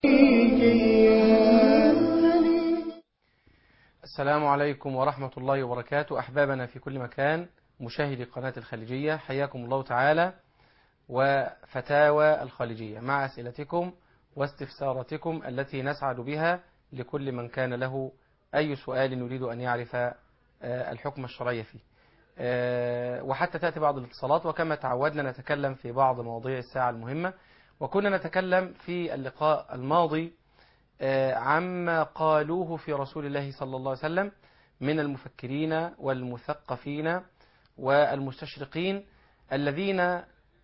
السلام عليكم ورحمة الله وبركاته أحبابنا في كل مكان مشاهدي قناة الخليجية حياكم الله تعالى وفتاوى الخليجية مع أسئلتكم واستفساراتكم التي نسعد بها لكل من كان له أي سؤال يريد أن يعرف الحكم الشرعي فيه وحتى تأتي بعض الاتصالات وكما تعودنا نتكلم في بعض مواضيع الساعة المهمة وكنا نتكلم في اللقاء الماضي عما قالوه في رسول الله صلى الله عليه وسلم من المفكرين والمثقفين والمستشرقين الذين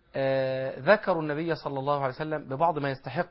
ذكروا النبي صلى الله عليه وسلم ببعض ما يستحق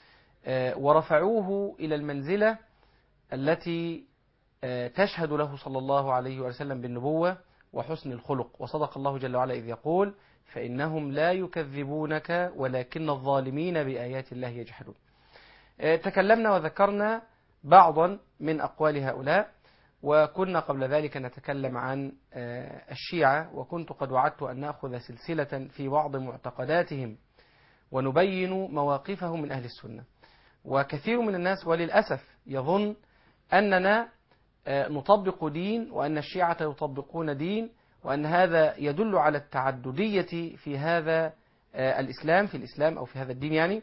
ورفعوه إلى المنزلة التي تشهد له صلى الله عليه وسلم بالنبوة وحسن الخلق وصدق الله جل وعلا إذ يقول فإنهم لا يكذبونك ولكن الظالمين بآيات الله يجحدون تكلمنا وذكرنا بعضا من أقوال هؤلاء وكنا قبل ذلك نتكلم عن الشيعة وكنت قد وعدت أن نأخذ سلسلة في بعض معتقداتهم ونبين مواقفهم من أهل السنة وكثير من الناس وللأسف يظن أننا نطبق دين وأن الشيعة يطبقون دين وأن هذا يدل على التعددية في هذا الإسلام في الإسلام أو في هذا الدين يعني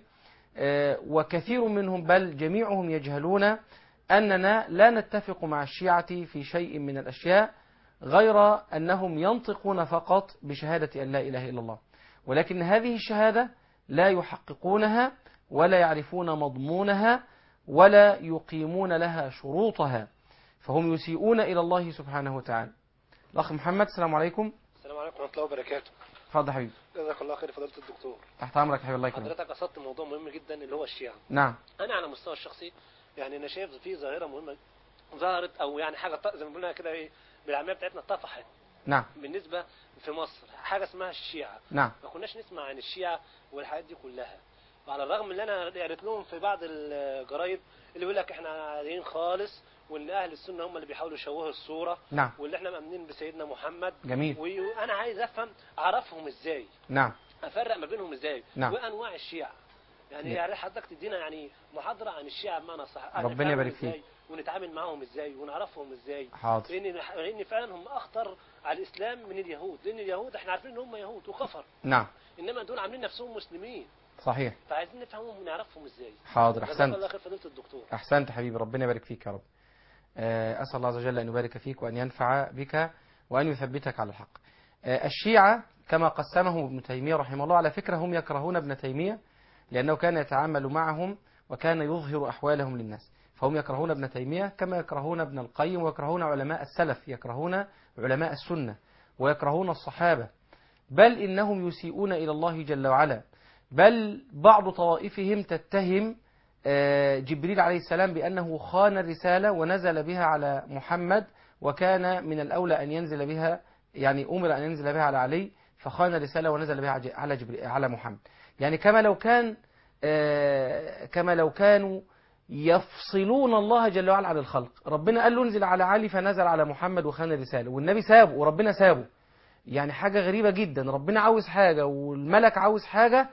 وكثير منهم بل جميعهم يجهلون أننا لا نتفق مع الشيعة في شيء من الأشياء غير أنهم ينطقون فقط بشهادة أن لا إله إلا الله ولكن هذه الشهادة لا يحققونها ولا يعرفون مضمونها ولا يقيمون لها شروطها فهم يسيئون إلى الله سبحانه وتعالى الأخ محمد السلام عليكم السلام عليكم ورحمة الله وبركاته اتفضل حبيبي جزاك الله خير فضيلة الدكتور تحت أمرك حبيبي الله يكرمك حضرتك قصدت موضوع مهم جدا اللي هو الشيعة نعم أنا على المستوى الشخصي يعني أنا شايف في ظاهرة مهمة ظهرت أو يعني حاجة ط- زي ما بنقولها كده إيه بالعامية بتاعتنا طفحت نعم بالنسبة في مصر حاجة اسمها الشيعة نعم ما كناش نسمع عن الشيعة والحاجات دي كلها وعلى الرغم من اللي أنا قريت لهم في بعض الجرايد اللي بيقول لك إحنا عاديين خالص وإن أهل السنة هم اللي بيحاولوا يشوهوا الصورة نعم واللي إحنا مأمنين بسيدنا محمد جميل وأنا عايز أفهم أعرفهم إزاي نعم افرق ما بينهم ازاي نعم. وانواع الشيعة يعني نعم. يعني حضرتك تدينا يعني محاضرة عن الشيعة بمعنى صح ربنا نفهمهم يبارك إزاي فيك. ونتعامل معاهم ازاي ونعرفهم ازاي حاضر لان لان فعلا هم اخطر على الاسلام من اليهود لان اليهود احنا عارفين ان هم يهود وكفر نعم انما دول عاملين نفسهم مسلمين صحيح فعايزين نفهمهم ونعرفهم ازاي حاضر جزاك أحسنت الله خير فضيلة الدكتور أحسنت حبيبي ربنا يبارك فيك يا رب آه، أسأل الله عز وجل أن يبارك فيك وأن ينفع بك وأن يثبتك على الحق آه، الشيعة كما قسمهم ابن تيمية رحمه الله على فكرة هم يكرهون ابن تيمية لأنه كان يتعامل معهم وكان يظهر أحوالهم للناس فهم يكرهون ابن تيمية كما يكرهون ابن القيم ويكرهون علماء السلف يكرهون علماء السنة ويكرهون الصحابة بل إنهم يسيئون إلى الله جل وعلا بل بعض طوائفهم تتهم آه، جبريل عليه السلام بأنه خان الرسالة ونزل بها على محمد وكان من الأولى أن ينزل بها يعني أمر أن ينزل بها على علي فخان الرسالة ونزل بها ج- على جبريل على محمد يعني كما لو كان آه، كما لو كانوا يفصلون الله جل وعلا عن الخلق ربنا قال له انزل على علي فنزل على محمد وخان الرسالة والنبي سابه وربنا سابه يعني حاجة غريبة جدا ربنا عاوز حاجة والملك عاوز حاجة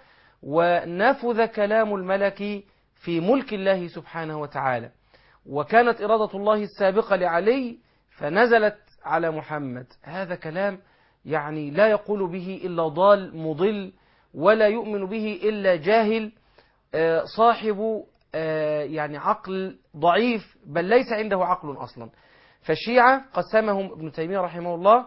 ونفذ كلام الملك في ملك الله سبحانه وتعالى وكانت إرادة الله السابقة لعلي فنزلت على محمد هذا كلام يعني لا يقول به إلا ضال مضل ولا يؤمن به إلا جاهل آه، صاحب آه، يعني عقل ضعيف بل ليس عنده عقل أصلا فالشيعة قسمهم ابن تيمية رحمه الله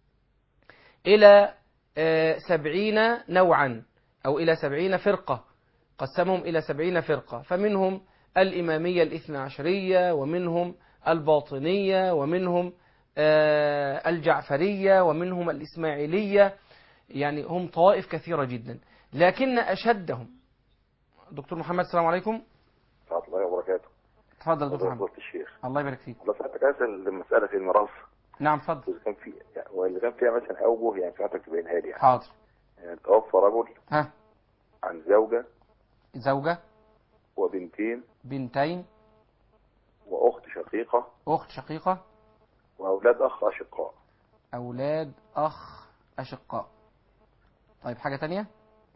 إلى آه، سبعين نوعا أو إلى سبعين فرقة قسمهم إلى سبعين فرقة فمنهم الإمامية الاثنى عشرية ومنهم الباطنية ومنهم آه، الجعفرية ومنهم الإسماعيلية يعني هم طوائف كثيرة جدا لكن أشدهم دكتور محمد السلام عليكم ورحمة الله وبركاته تفضل دكتور فضيلة محمد الشيخ الله يبارك فيك لو سألتك أسأل لمسألة في الميراث نعم تفضل إذا كان في يعني واللي كان فيها مثلا أوجه يعني ساعتك تبينها لي يعني. حاضر يعني توفى رجل ها عن زوجة زوجة وبنتين بنتين وأخت شقيقة أخت شقيقة وأولاد أخ أشقاء أولاد أخ أشقاء طيب حاجة تانية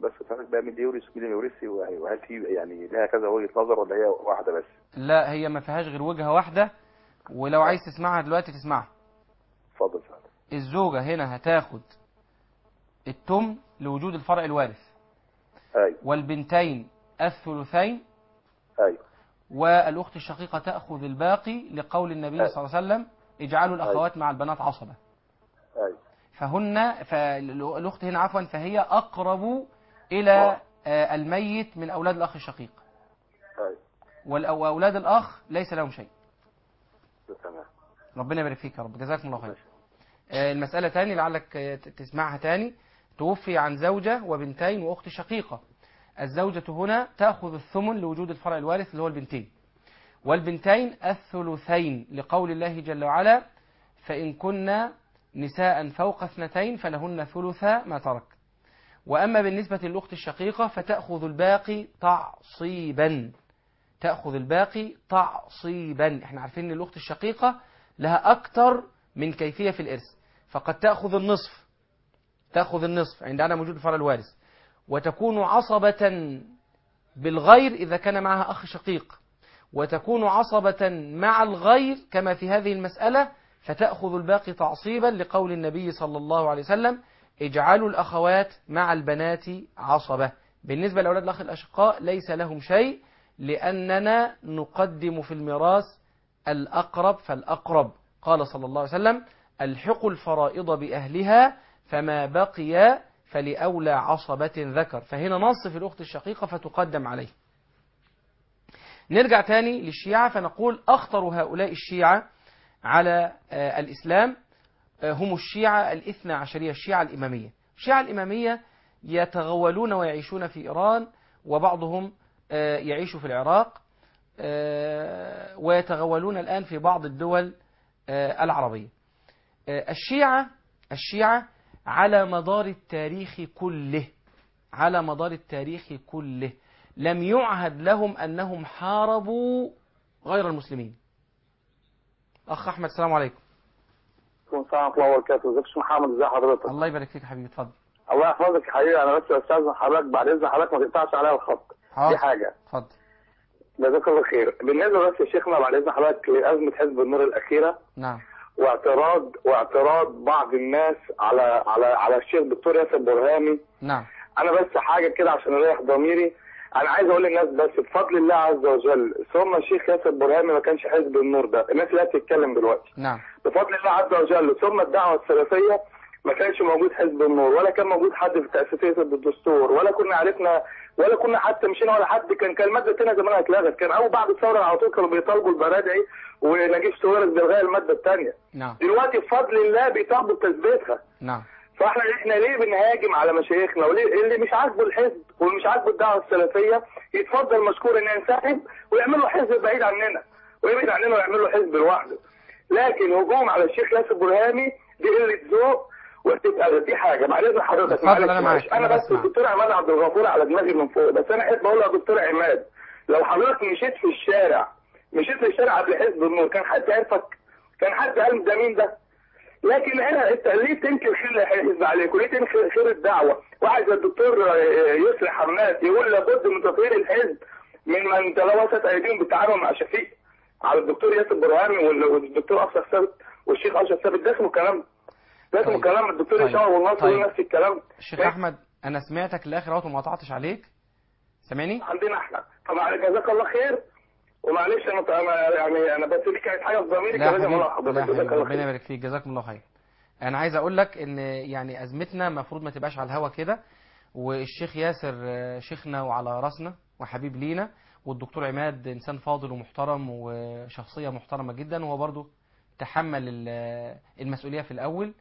بس فاهم بقى مين اللي يورث ومين اللي ما يورثش وهل في يعني لها كذا وجهه نظر ولا هي واحده بس؟ لا هي ما فيهاش غير وجهة واحدة ولو عايز تسمعها دلوقتي تسمعها اتفضل فعلا الزوجة هنا هتاخد التم لوجود الفرع الوارث ايوه والبنتين الثلثين ايوه والأخت الشقيقة تأخذ الباقي لقول النبي أيوة. صلى الله عليه وسلم اجعلوا الأخوات مع البنات عصبة ايوه فهن فالأخت هنا عفوا فهي أقرب إلى آه. آه، الميت من أولاد الأخ الشقيق ايوه والأو- وأولاد الأخ ليس لهم شيء ده تمام ربنا يبارك فيك يا رب جزاكم الله خير آه، المسألة تاني لعلك آه، ت- تسمعها تاني توفي عن زوجة وبنتين وأخت شقيقة الزوجة هنا تأخذ الثمن لوجود الفرع الوارث اللي هو البنتين والبنتين الثلثين لقول الله جل وعلا فإن كنا نساء فوق اثنتين فلهن ثلثا ما ترك وأما بالنسبة للأخت الشقيقة فتأخذ الباقي تعصيبا تأخذ الباقي تعصيبا احنا عارفين ان الأخت الشقيقة لها أكثر من كيفية في الإرث فقد تأخذ النصف تأخذ النصف عند عدم وجود الفرع الوارث وتكون عصبة بالغير إذا كان معها أخ شقيق وتكون عصبة مع الغير كما في هذه المسألة فتأخذ الباقي تعصيبا لقول النبي صلى الله عليه وسلم اجعلوا الأخوات مع البنات عصبة بالنسبة لأولاد الأخ الأشقاء ليس لهم شيء لأننا نقدم في الميراث الأقرب فالأقرب قال صلى الله عليه وسلم الحقوا الفرائض بأهلها فما بقي فلأولى عصبة ذكر فهنا نص في الأخت الشقيقة فتقدم عليه نرجع تاني للشيعة فنقول أخطر هؤلاء الشيعة على آه، الإسلام آه، هم الشيعة الاثنى عشرية الشيعة الإمامية الشيعة الإمامية يتغولون ويعيشون في إيران وبعضهم آه، يعيش في العراق آه، ويتغولون الآن في بعض الدول آه، العربية آه، الشيعة الشيعة على مدار التاريخ كله على مدار التاريخ كله لم يعهد لهم أنهم حاربوا غير المسلمين أخ أحمد السلام عليكم السلام ورحمة الله وبركاته، ازيك يا شيخ محمد ازي حضرتك؟ الله يبارك فيك يا حبيبي اتفضل الله يحفظك يا حبيبي انا بس استاذن حضرتك بعد اذن حضرتك ما تقطعش عليا الخط، دي حاضر حاجة، اتفضل جزاك الله خير، بالنسبة بس يا شيخنا بعد اذن حضرتك لأزمة حزب النور الأخيرة نعم واعتراض واعتراض بعض الناس على على على الشيخ دكتور ياسر برهامي، نعم أنا بس حاجة كده عشان أريح ضميري، أنا عايز أقول للناس بس بفضل الله عز وجل ثم الشيخ ياسر برهامي ما كانش حزب النور ده، الناس اللي هي بتتكلم دلوقتي. نعم بفضل الله عز وجل ثم الدعوة السلفية ما كانش موجود حزب النور ولا كان موجود حد في تأسيسية الدستور ولا كنا عرفنا ولا كنا حتى مشينا ولا حد كان كان المادة الثانية زمانها اتلغت كان أول بعد الثورة على طول كانوا بيطالبوا البرادعي ونجيب سويرس بإلغاء المادة الثانية نعم دلوقتي بفضل الله بيطالبوا بتثبيتها نعم فاحنا احنا ليه بنهاجم على مشايخنا وليه اللي مش عاجبه الحزب واللي مش عاجبه الدعوه السلفيه يتفضل مشكور ان ينسحب ويعمل له حزب بعيد عننا ويبعد عننا ويعمل له حزب لوحده لكن هجوم على الشيخ ياسر برهامي دي قله ذوق وتبقى دي حاجه بعد اذن حضرتك اتفضل، معلش أنا معلش. معاك، انا أنا بس بسمع. الدكتور عماد عبد الغفور على دماغي من فوق بس انا احب اقول يا دكتور عماد لو حضرتك مشيت في الشارع مشيت في الشارع قبل حزب النور كان حد عرفك كان حد قال ده مين ده لكن انا انت ليه تنكر خير الحزب عليك وليه تنكر خير الدعوه واحد زي الدكتور آه، يسري حماد يقول لابد من تطهير الحزب من من تلوثت ايديهم بالتعاون مع شفيق على الدكتور ياسر برهامي وال- والدكتور اشرف ثابت والشيخ اشرف ثابت ده اسمه كلام ده اسمه طيب. كلام الدكتور طيب. هشام والنصر طيب. يقول نفس الكلام الشيخ طيب. أحمد أنا سمعتك للآخر أهوت وما قطعتش عليك سامعني عندنا احنا طبعا جزاك الله خير ومعلش انا أنا يعني انا بس دي كانت حاجه في ضميري لا يا كان لازم حبيبي اقولها لا لحضرتك يا جزاك حبيبي الله ربنا خير يبارك فيك جزاكم الله خير انا عايز اقول لك ان يعني ازمتنا المفروض ما تبقاش على الهوا كده والشيخ ياسر آه، شيخنا وعلى راسنا وحبيب لينا والدكتور عماد انسان فاضل ومحترم وشخصيه محترمه جدا وهو برضه تحمل ال- المسؤوليه في الاول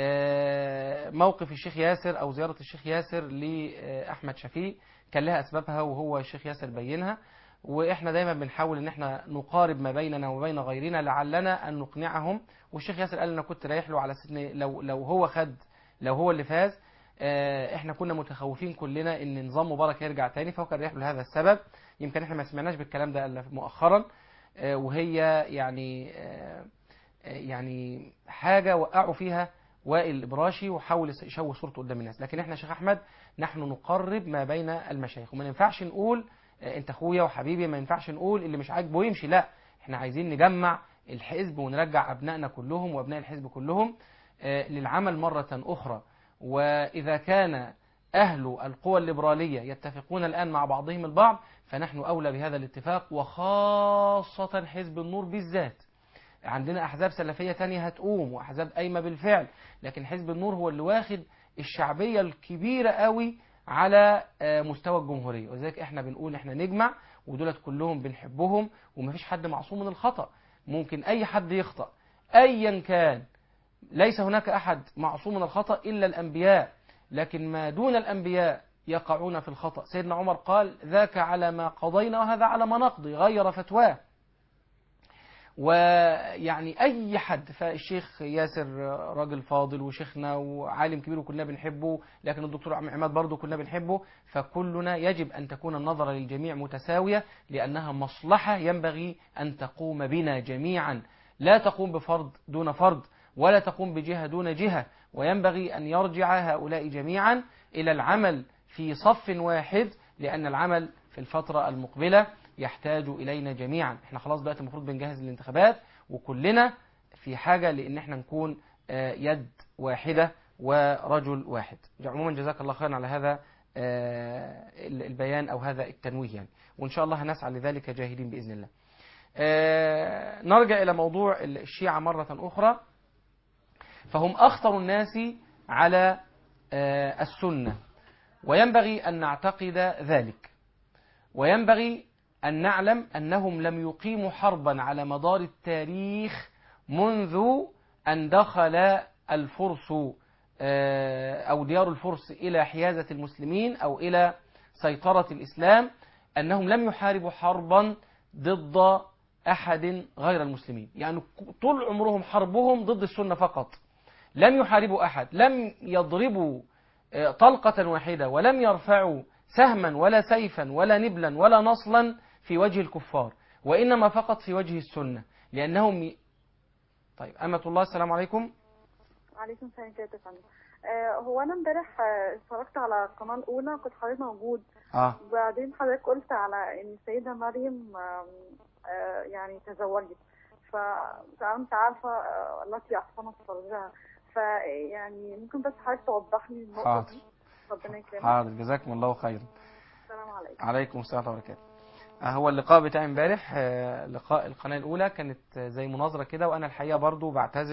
آه، موقف الشيخ ياسر او زياره الشيخ ياسر لاحمد شفيق كان لها اسبابها وهو الشيخ ياسر بينها واحنا دايما بنحاول ان احنا نقارب ما بيننا وبين غيرنا لعلنا ان نقنعهم والشيخ ياسر قال انا كنت رايح له على سن لو لو هو خد لو هو اللي فاز آه، احنا كنا متخوفين كلنا ان نظام مبارك يرجع تاني فهو كان رايح له لهذا السبب يمكن احنا ما سمعناش بالكلام ده الا مؤخرا آه، وهي يعني آه، آه، يعني حاجه وقعوا فيها وائل الابراشي وحاول يشوه صورته قدام الناس لكن احنا يا شيخ احمد نحن نقرب ما بين المشايخ وما ينفعش نقول آه، انت اخويا وحبيبي ما ينفعش نقول اللي مش عاجبه يمشي لا احنا عايزين نجمع الحزب ونرجع ابنائنا كلهم وابناء الحزب كلهم آه، للعمل مرة اخرى واذا كان اهل القوى الليبرالية يتفقون الان مع بعضهم البعض فنحن اولى بهذا الاتفاق وخاصة حزب النور بالذات عندنا احزاب سلفيه تانية هتقوم واحزاب قايمه بالفعل لكن حزب النور هو اللي واخد الشعبيه الكبيره قوي على آه، مستوى الجمهوريه ولذلك احنا بنقول احنا نجمع ودولت كلهم بنحبهم ومفيش حد معصوم من الخطا ممكن اي حد يخطا ايا كان ليس هناك احد معصوم من الخطا الا الانبياء لكن ما دون الانبياء يقعون في الخطا سيدنا عمر قال ذاك على ما قضينا وهذا على ما نقضي غير فتواه ويعني اي حد فالشيخ ياسر راجل فاضل وشيخنا وعالم كبير وكلنا بنحبه لكن الدكتور عماد برضه كلنا بنحبه فكلنا يجب ان تكون النظره للجميع متساويه لانها مصلحه ينبغي ان تقوم بنا جميعا لا تقوم بفرد دون فرد ولا تقوم بجهه دون جهه وينبغي ان يرجع هؤلاء جميعا الى العمل في صف واحد لان العمل في الفتره المقبله يحتاج إلينا جميعا احنا خلاص دلوقتي المفروض بنجهز للانتخابات وكلنا في حاجة لأن احنا نكون آه، يد واحدة ورجل واحد عموما جزاك الله خيرا على هذا آه، البيان أو هذا التنويه يعني وإن شاء الله هنسعى لذلك جاهدين بإذن الله آه، نرجع إلى موضوع الشيعة مرة أخرى فهم أخطر الناس على آه، السنة وينبغي أن نعتقد ذلك وينبغي أن نعلم أنهم لم يقيموا حربا على مدار التاريخ منذ أن دخل الفرس آه، أو ديار الفرس إلى حيازة المسلمين أو إلى سيطرة الإسلام أنهم لم يحاربوا حربا ضد أحد غير المسلمين يعني طول عمرهم حربهم ضد السنة فقط لم يحاربوا أحد لم يضربوا آه، طلقة واحدة ولم يرفعوا سهما ولا سيفا ولا نبلا ولا نصلا في وجه الكفار وإنما فقط في وجه السنة لأنهم ي... طيب أمة الله السلام عليكم عليكم السلام كده يا فندم آه، هو انا امبارح آه، اتفرجت على القناه الاولى كنت حضرتك موجود آه وبعدين حضرتك قلت على ان السيده مريم آم، آه، يعني تزوجت ف- فانت عارفه آه، التي احصنت فرجها فيعني ممكن بس حضرتك توضح لي النقطه حاضر. دي ربنا يكرمك حاضر جزاكم الله خيرا السلام عليكم عليكم السلام ورحمة الله وبركاته آه، هو اللقاء بتاعي امبارح آه، لقاء القناة الأولى كانت آه، زي مناظرة كده وأنا الحقيقة برضو بعتذر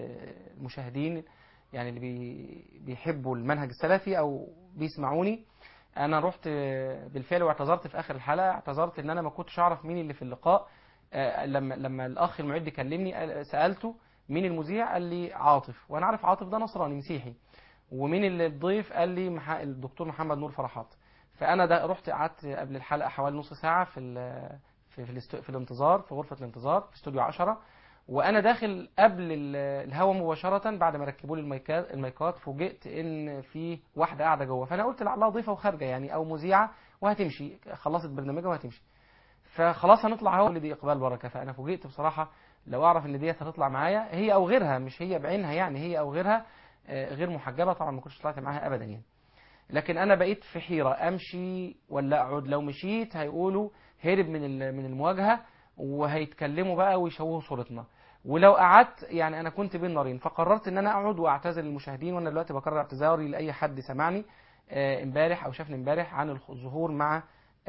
للمشاهدين يعني اللي بي- بيحبوا المنهج السلفي أو بيسمعوني أنا رحت آه، بالفعل واعتذرت في آخر الحلقة اعتذرت إن أنا ما كنتش أعرف مين اللي في اللقاء آه، لما لما الأخ المعد كلمني قال- سألته مين المذيع قال لي عاطف وأنا عارف عاطف ده نصراني مسيحي ومين اللي الضيف قال لي مح... الدكتور محمد نور فرحات فانا ده رحت قعدت قبل الحلقه حوالي نص ساعه في ال... في في, الاست... في الانتظار في غرفه الانتظار في استوديو 10 وانا داخل قبل ال- الهوا مباشره بعد ما ركبوا لي الميكات الميكات فوجئت ان في واحده قاعده جوه فانا قلت لعلها ضيفه وخارجه يعني او مذيعه وهتمشي خلصت برنامجها وهتمشي فخلاص هنطلع هوا اللي دي اقبال بركه فانا فوجئت بصراحه لو اعرف ان ديت هتطلع معايا هي او غيرها مش هي بعينها يعني هي او غيرها آه، غير محجبه طبعا ما كنتش طلعت معاها ابدا يعني لكن انا بقيت في حيره امشي ولا اقعد لو مشيت هيقولوا هرب من ال- من المواجهه وهيتكلموا بقى ويشوهوا صورتنا ولو قعدت يعني انا كنت بين نارين فقررت ان انا اقعد واعتذر للمشاهدين وانا دلوقتي بكرر اعتذاري لاي حد سمعني آه، امبارح او شافني امبارح عن الخ- الظهور مع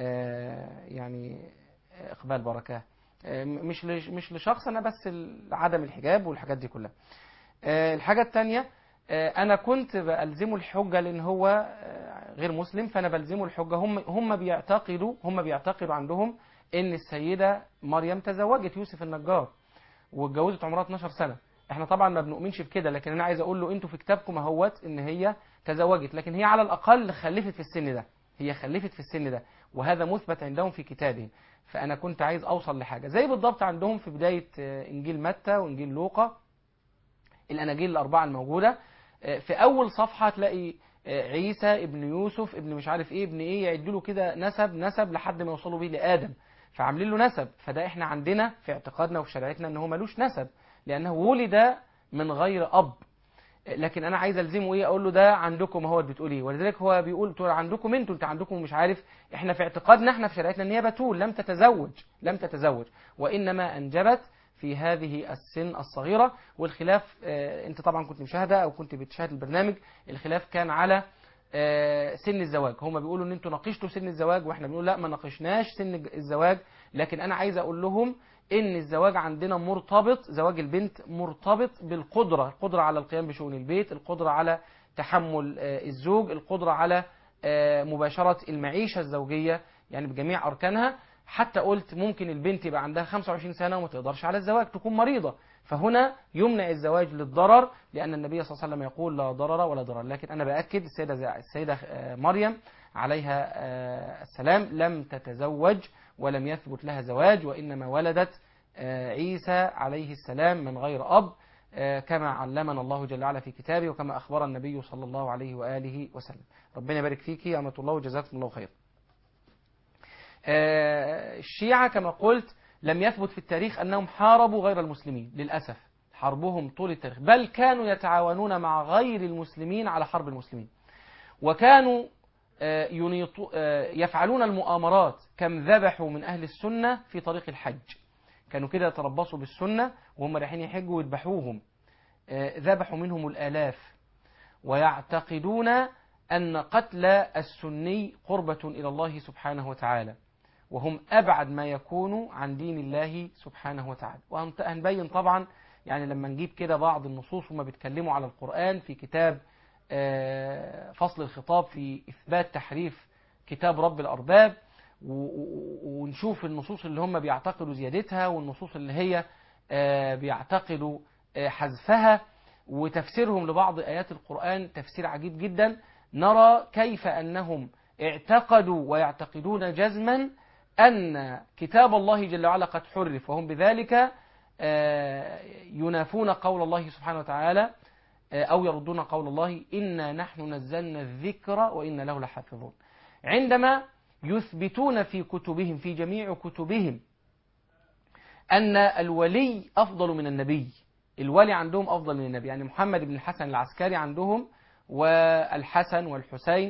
آه، يعني اقبال بركه آه، مش لش- مش لشخص انا بس ال- عدم الحجاب والحاجات دي كلها آه، الحاجه الثانيه انا كنت بلزمه الحجه لان هو آه، غير مسلم فانا بلزمه الحجه هم هم بيعتقدوا هم بيعتقدوا عندهم ان السيده مريم تزوجت يوسف النجار واتجوزت عمرها 12 سنه احنا طبعا ما بنؤمنش بكده لكن انا عايز اقول له انتوا في كتابكم اهوت ان هي تزوجت لكن هي على الاقل خلفت في السن ده هي خلفت في السن ده وهذا مثبت عندهم في كتابهم فانا كنت عايز اوصل لحاجه زي بالضبط عندهم في بدايه آه، انجيل متى وانجيل لوقا الاناجيل الاربعه الموجوده آه، في اول صفحه تلاقي آه، عيسى ابن يوسف ابن مش عارف ايه ابن ايه يعدوا له كده نسب نسب لحد ما يوصلوا بيه لادم فعاملين له نسب فده احنا عندنا في اعتقادنا وفي شريعتنا ان هو ملوش نسب لانه ولد من غير اب لكن انا عايز الزمه ايه اقول له ده عندكم هو بتقول ايه ولذلك هو بيقول تقول عندكم انتوا انت عندكم مش عارف احنا في اعتقادنا احنا في شريعتنا ان هي بتول لم تتزوج لم تتزوج وانما انجبت في هذه السن الصغيره والخلاف آه، انت طبعا كنت مشاهده او كنت بتشاهد البرنامج الخلاف كان على آه، سن الزواج هم بيقولوا ان انتوا ناقشتوا سن الزواج واحنا بنقول لا ما ناقشناش سن الزواج لكن انا عايز اقول لهم ان الزواج عندنا مرتبط زواج البنت مرتبط بالقدره القدره على القيام بشؤون البيت القدره على تحمل آه، الزوج القدره على آه، مباشره المعيشه الزوجيه يعني بجميع اركانها حتى قلت ممكن البنت يبقى عندها 25 سنه وما تقدرش على الزواج تكون مريضه فهنا يمنع الزواج للضرر لان النبي صلى الله عليه وسلم يقول لا ضرر ولا ضرر لكن انا باكد السيده زي- السيده آه، مريم عليها آه، السلام لم تتزوج ولم يثبت لها زواج وانما ولدت آه، عيسى عليه السلام من غير اب آه، كما علمنا الله جل وعلا في كتابه وكما اخبر النبي صلى الله عليه واله وسلم ربنا يبارك فيك يا امه الله وجزاكم الله خير آه، الشيعة كما قلت لم يثبت في التاريخ أنهم حاربوا غير المسلمين للأسف حربهم طول التاريخ بل كانوا يتعاونون مع غير المسلمين على حرب المسلمين وكانوا آه، ينيطو- آه، يفعلون المؤامرات كم ذبحوا من أهل السنة في طريق الحج كانوا كده يتربصوا بالسنة وهم رايحين يحجوا ويذبحوهم آه، ذبحوا منهم الآلاف ويعتقدون أن قتل السني قربة إلى الله سبحانه وتعالى وهم أبعد ما يكونوا عن دين الله سبحانه وتعالى وهنبين طبعا يعني لما نجيب كده بعض النصوص وما بيتكلموا على القرآن في كتاب آه، فصل الخطاب في إثبات تحريف كتاب رب الأرباب و- و- ونشوف النصوص اللي هم بيعتقدوا زيادتها والنصوص اللي هي آه، بيعتقدوا آه، حذفها وتفسيرهم لبعض آيات القرآن تفسير عجيب جدا نرى كيف أنهم اعتقدوا ويعتقدون جزما أن كتاب الله جل وعلا قد حرف وهم بذلك آه، ينافون قول الله سبحانه وتعالى آه، أو يردون قول الله إنا نحن نزلنا الذكر وإنا له لحافظون عندما يثبتون في كتبهم في جميع كتبهم أن الولي أفضل من النبي الولي عندهم أفضل من النبي يعني محمد بن الحسن العسكري عندهم والحسن والحسين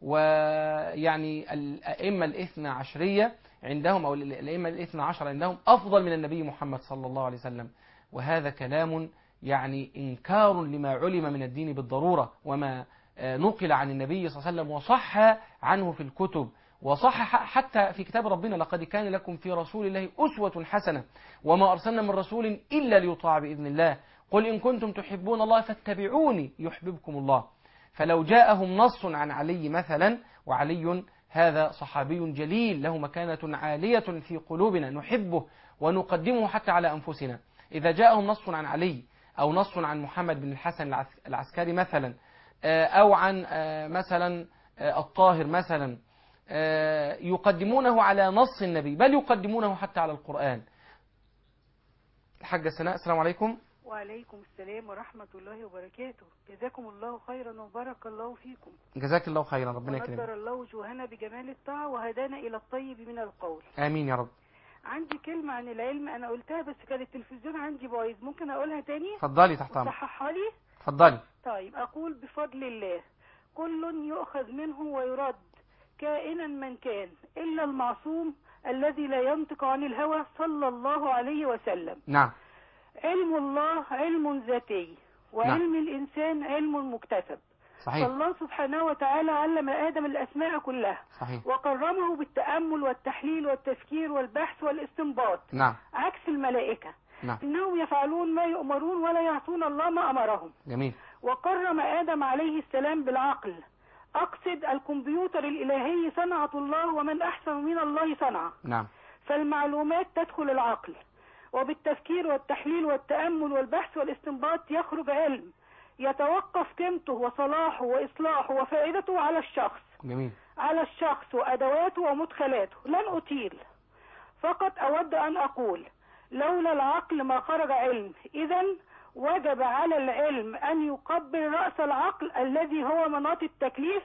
ويعني الأئمة الاثنى عشرية عندهم أو الأئمة الاثنى عشر عندهم أفضل من النبي محمد صلى الله عليه وسلم وهذا كلام يعني إنكار لما علم من الدين بالضرورة وما آه، نقل عن النبي صلى الله عليه وسلم وصح عنه في الكتب وصح حتى في كتاب ربنا لقد كان لكم في رسول الله أسوة حسنة وما أرسلنا من رسول إلا ليطاع بإذن الله قل إن كنتم تحبون الله فاتبعوني يحببكم الله فلو جاءهم نص عن علي مثلا وعلي هذا صحابي جليل له مكانة عالية في قلوبنا نحبه ونقدمه حتى على أنفسنا إذا جاءهم نص عن علي أو نص عن محمد بن الحسن العس- العسكري مثلا آه، أو عن آه، مثلا آه، الطاهر مثلا آه، يقدمونه على نص النبي بل يقدمونه حتى على القرآن الحاجة سناء السلام عليكم وعليكم السلام ورحمة الله وبركاته جزاكم الله خيرا وبارك الله فيكم جزاك الله خيرا ربنا ونذر يكرمك الله وجوهنا بجمال الطاعة وهدانا إلى الطيب من القول آمين يا رب عندي كلمة عن العلم أنا قلتها بس كان التلفزيون عندي بايظ ممكن أقولها تاني اتفضلي تحت أمرك صححها لي اتفضلي طيب أقول بفضل الله كل يؤخذ منه ويرد كائنا من كان إلا المعصوم الذي لا ينطق عن الهوى صلى الله عليه وسلم نعم علم الله علم ذاتي وعلم الإنسان علم مكتسب صحيح فالله سبحانه وتعالى علم آدم الأسماء كلها صحيح وكرمه بالتأمل والتحليل والتفكير والبحث والاستنباط نعم عكس الملائكة نعم إنهم يفعلون ما يؤمرون ولا يعصون الله ما أمرهم جميل وكرم آدم عليه السلام بالعقل أقصد الكمبيوتر الإلهي صنعة الله ومن أحسن من الله صنعة نعم فالمعلومات تدخل العقل وبالتفكير والتحليل والتأمل والبحث والاستنباط يخرج علم يتوقف قيمته وصلاحه وإصلاحه وفائدته على الشخص جميل على الشخص وأدواته ومدخلاته لن أطيل فقط أود أن أقول لولا العقل ما خرج علم إذا وجب على العلم أن يقبل رأس العقل الذي هو مناط التكليف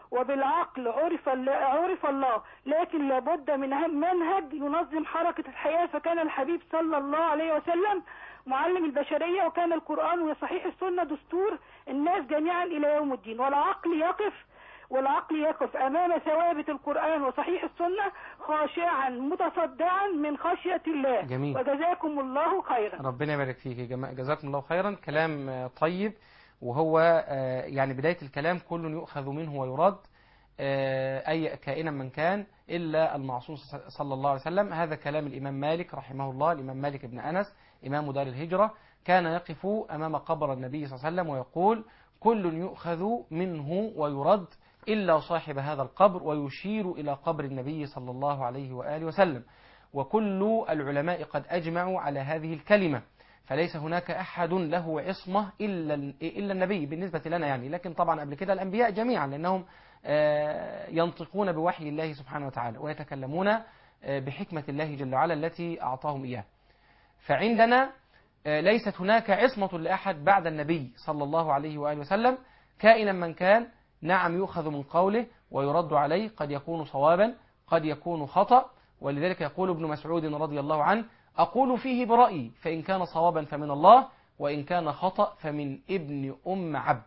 وبالعقل عرف ال- عرف الله لكن لابد من هم- منهج ينظم حركة الحياة فكان الحبيب صلى الله عليه وسلم معلم البشرية وكان القرآن وصحيح السنة دستور الناس جميعا إلى يوم الدين والعقل يقف والعقل يقف أمام ثوابت القرآن وصحيح السنة خاشعا متصدعا من خشية الله جميل. وجزاكم الله خيرا ربنا يبارك فيك يا جماعة جزاكم الله خيرا كلام آه، طيب وهو آه، يعني بداية الكلام كل يؤخذ منه ويرد آه، أي كائنا من كان إلا المعصوم صلى الله عليه وسلم هذا كلام الإمام مالك رحمه الله الإمام مالك بن أنس إمام دار الهجرة كان يقف أمام قبر النبي صلى الله عليه وسلم ويقول كل يؤخذ منه ويرد إلا صاحب هذا القبر ويشير إلى قبر النبي صلى الله عليه وآله وسلم وكل العلماء قد أجمعوا على هذه الكلمة فليس هناك أحد له عصمة إلا إلا النبي بالنسبة لنا يعني لكن طبعا قبل كده الأنبياء جميعا لأنهم آه، ينطقون بوحي الله سبحانه وتعالى ويتكلمون آه، بحكمة الله جل وعلا التي أعطاهم إياها فعندنا آه، ليست هناك عصمة لأحد بعد النبي صلى الله عليه وآله وسلم كائنا من كان نعم يؤخذ من قوله ويرد عليه قد يكون صوابا قد يكون خطأ ولذلك يقول ابن مسعود رضي الله عنه أقول فيه برأيي فإن كان صوابا فمن الله وإن كان خطأ فمن ابن أم عبد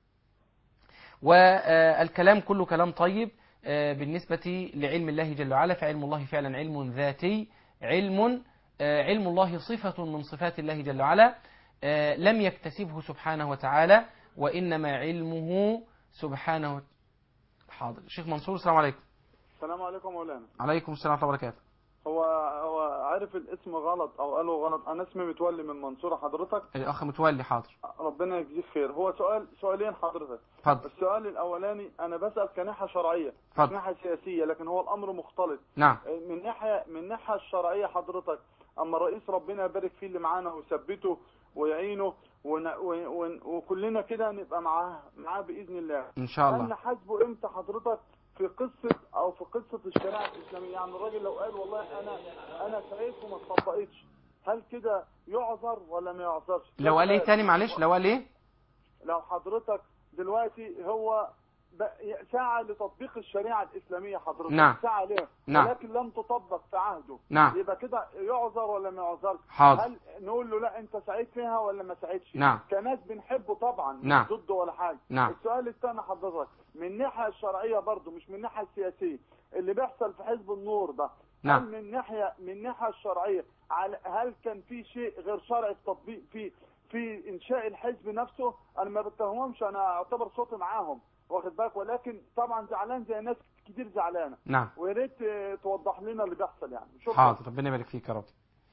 والكلام كله كلام طيب آه، بالنسبة لعلم الله جل وعلا فعلم الله فعلا علم ذاتي علم آه، علم الله صفة من صفات الله جل وعلا آه، لم يكتسبه سبحانه وتعالى وإنما علمه سبحانه حاضر شيخ منصور السلام عليكم السلام عليكم مولانا عليكم السلام ورحمة الله وبركاته هو هو عارف الاسم غلط او قاله غلط انا اسمي متولي من منصورة حضرتك الأخ متولي حاضر ربنا يجزيك خير هو سؤال سؤالين حضرتك اتفضل السؤال الاولاني انا بسال كناحيه شرعيه مش اتفضل ناحيه سياسيه لكن هو الامر مختلط نعم من ناحيه من الناحيه الشرعيه حضرتك اما الرئيس ربنا يبارك فيه اللي معانا ويثبته ويعينه ون ون ون وكلنا كده نبقى معاه معاه باذن الله إن شاء هل الله نحاسبه امتى حضرتك في قصة او في قصة الشريعة الاسلامية يعني الراجل لو قال والله انا انا سعيت وما اتطبقتش هل كده يعذر ولا ما يعذرش لو قال ايه تاني معلش لو قال ايه لو حضرتك دلوقتي هو ب- سعى لتطبيق الشريعة الإسلامية حضرتك نعم. سعى لها نعم. ولكن لم تطبق في عهده نعم يبقى كده يعذر ولا ما يعذرش حاضر هل نقول له لا انت سعيد فيها ولا ما سعيدش نعم كناس بنحبه طبعا مش نعم. ضده ولا حاجه نعم السؤال الثاني حضرتك من الناحيه الشرعيه برضه مش من الناحيه السياسيه اللي بيحصل في حزب النور ده نعم. هل من ناحيه من الناحيه الشرعيه على هل كان في شيء غير شرعي في تطبيق في في انشاء الحزب نفسه انا ما بتهمهمش انا اعتبر صوتي معاهم واخد بالك ولكن طبعا زعلان زي ناس كتير زعلانه نعم ويا ريت آه، توضح لنا اللي بيحصل يعني شكرا حاضر ربنا يبارك فيك يا رب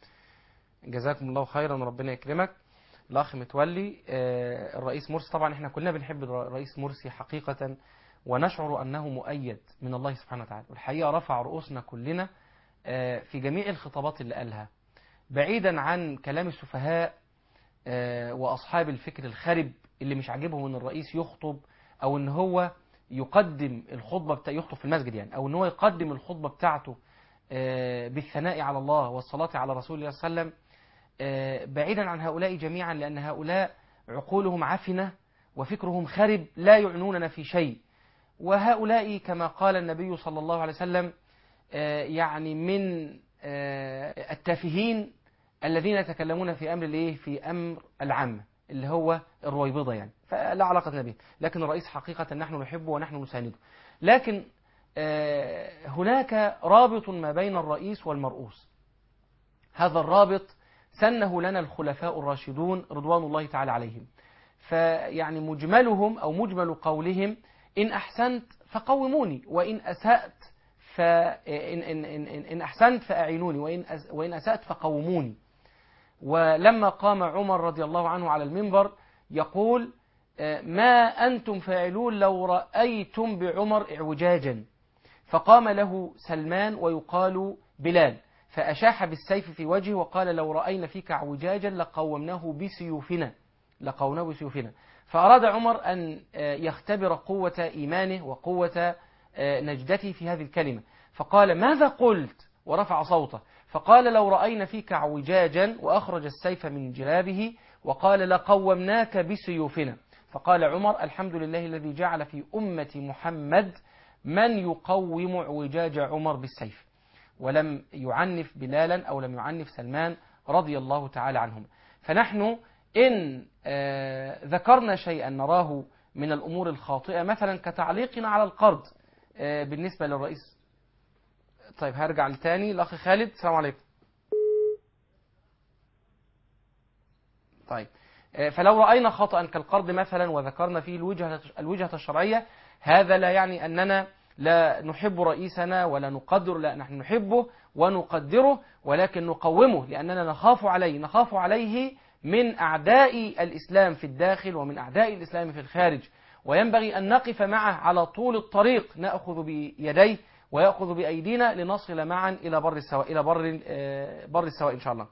جزاكم الله خيرا وربنا يكرمك الاخ متولي آه، الرئيس مرسي طبعا احنا كلنا بنحب الرئيس مرسي حقيقة ونشعر انه مؤيد من الله سبحانه وتعالى والحقيقة رفع رؤوسنا كلنا آه، في جميع الخطابات اللي قالها بعيدا عن كلام السفهاء آه، واصحاب الفكر الخرب اللي مش عاجبهم ان الرئيس يخطب او ان هو يقدم الخطبة بتا... يخطب في المسجد يعني او ان هو يقدم الخطبة بتاعته آه، بالثناء على الله والصلاة على رسول الله صلى الله عليه وسلم آه، بعيدا عن هؤلاء جميعا لأن هؤلاء عقولهم عفنة وفكرهم خرب لا يعنوننا في شيء وهؤلاء كما قال النبي صلى الله عليه وسلم آه، يعني من آه، التافهين الذين يتكلمون في أمر الايه في أمر العامة اللي هو الرويبضة يعني فلا علاقة لنا به لكن الرئيس حقيقة نحن نحبه ونحن نسانده لكن آه، هناك رابط ما بين الرئيس والمرؤوس هذا الرابط سنه لنا الخلفاء الراشدون رضوان الله تعالى عليهم فيعني مجملهم أو مجمل قولهم إن أحسنت فقوموني وإن أسأت فإن إن إن إن إن أحسنت فأعينوني وإن أس- وإن أسأت فقوموني ولما قام عمر رضي الله عنه على المنبر يقول آه، ما أنتم فاعلون لو رأيتم بعمر اعوجاجا فقام له سلمان ويقال بلال فأشاح بالسيف في وجهه وقال لو رأينا فيك اعوجاجا لقومناه بسيوفنا لقومناه بسيوفنا فأراد عمر أن آه، يختبر قوة إيمانه وقوة آه، نجدته في هذه الكلمة فقال ماذا قلت ورفع صوته فقال لو رأينا فيك اعوجاجا وأخرج السيف من جلابه وقال لقومناك بسيوفنا فقال عمر الحمد لله الذي جعل في أمة محمد من يقوم اعوجاج عمر بالسيف ولم يعنف بلالا أو لم يعنف سلمان رضي الله تعالى عنهم فنحن إن آه، ذكرنا شيئا نراه من الأمور الخاطئة مثلا كتعليقنا على القرض آه، بالنسبة للرئيس طيب هرجع لتاني الأخ خالد السلام عليكم طيب آه، فلو رأينا خطأ كالقرض مثلا وذكرنا فيه الوجهة, الوجهة الشرعية هذا لا يعني أننا لا نحب رئيسنا ولا نقدر لا نحن نحبه ونقدره ولكن نقومه لأننا نخاف عليه نخاف عليه من أعداء الإسلام في الداخل ومن أعداء الإسلام في الخارج وينبغي أن نقف معه على طول الطريق نأخذ بيديه ويأخذ بأيدينا لنصل معا إلى بر السواء إلى بر آه، بر السواء إن شاء الله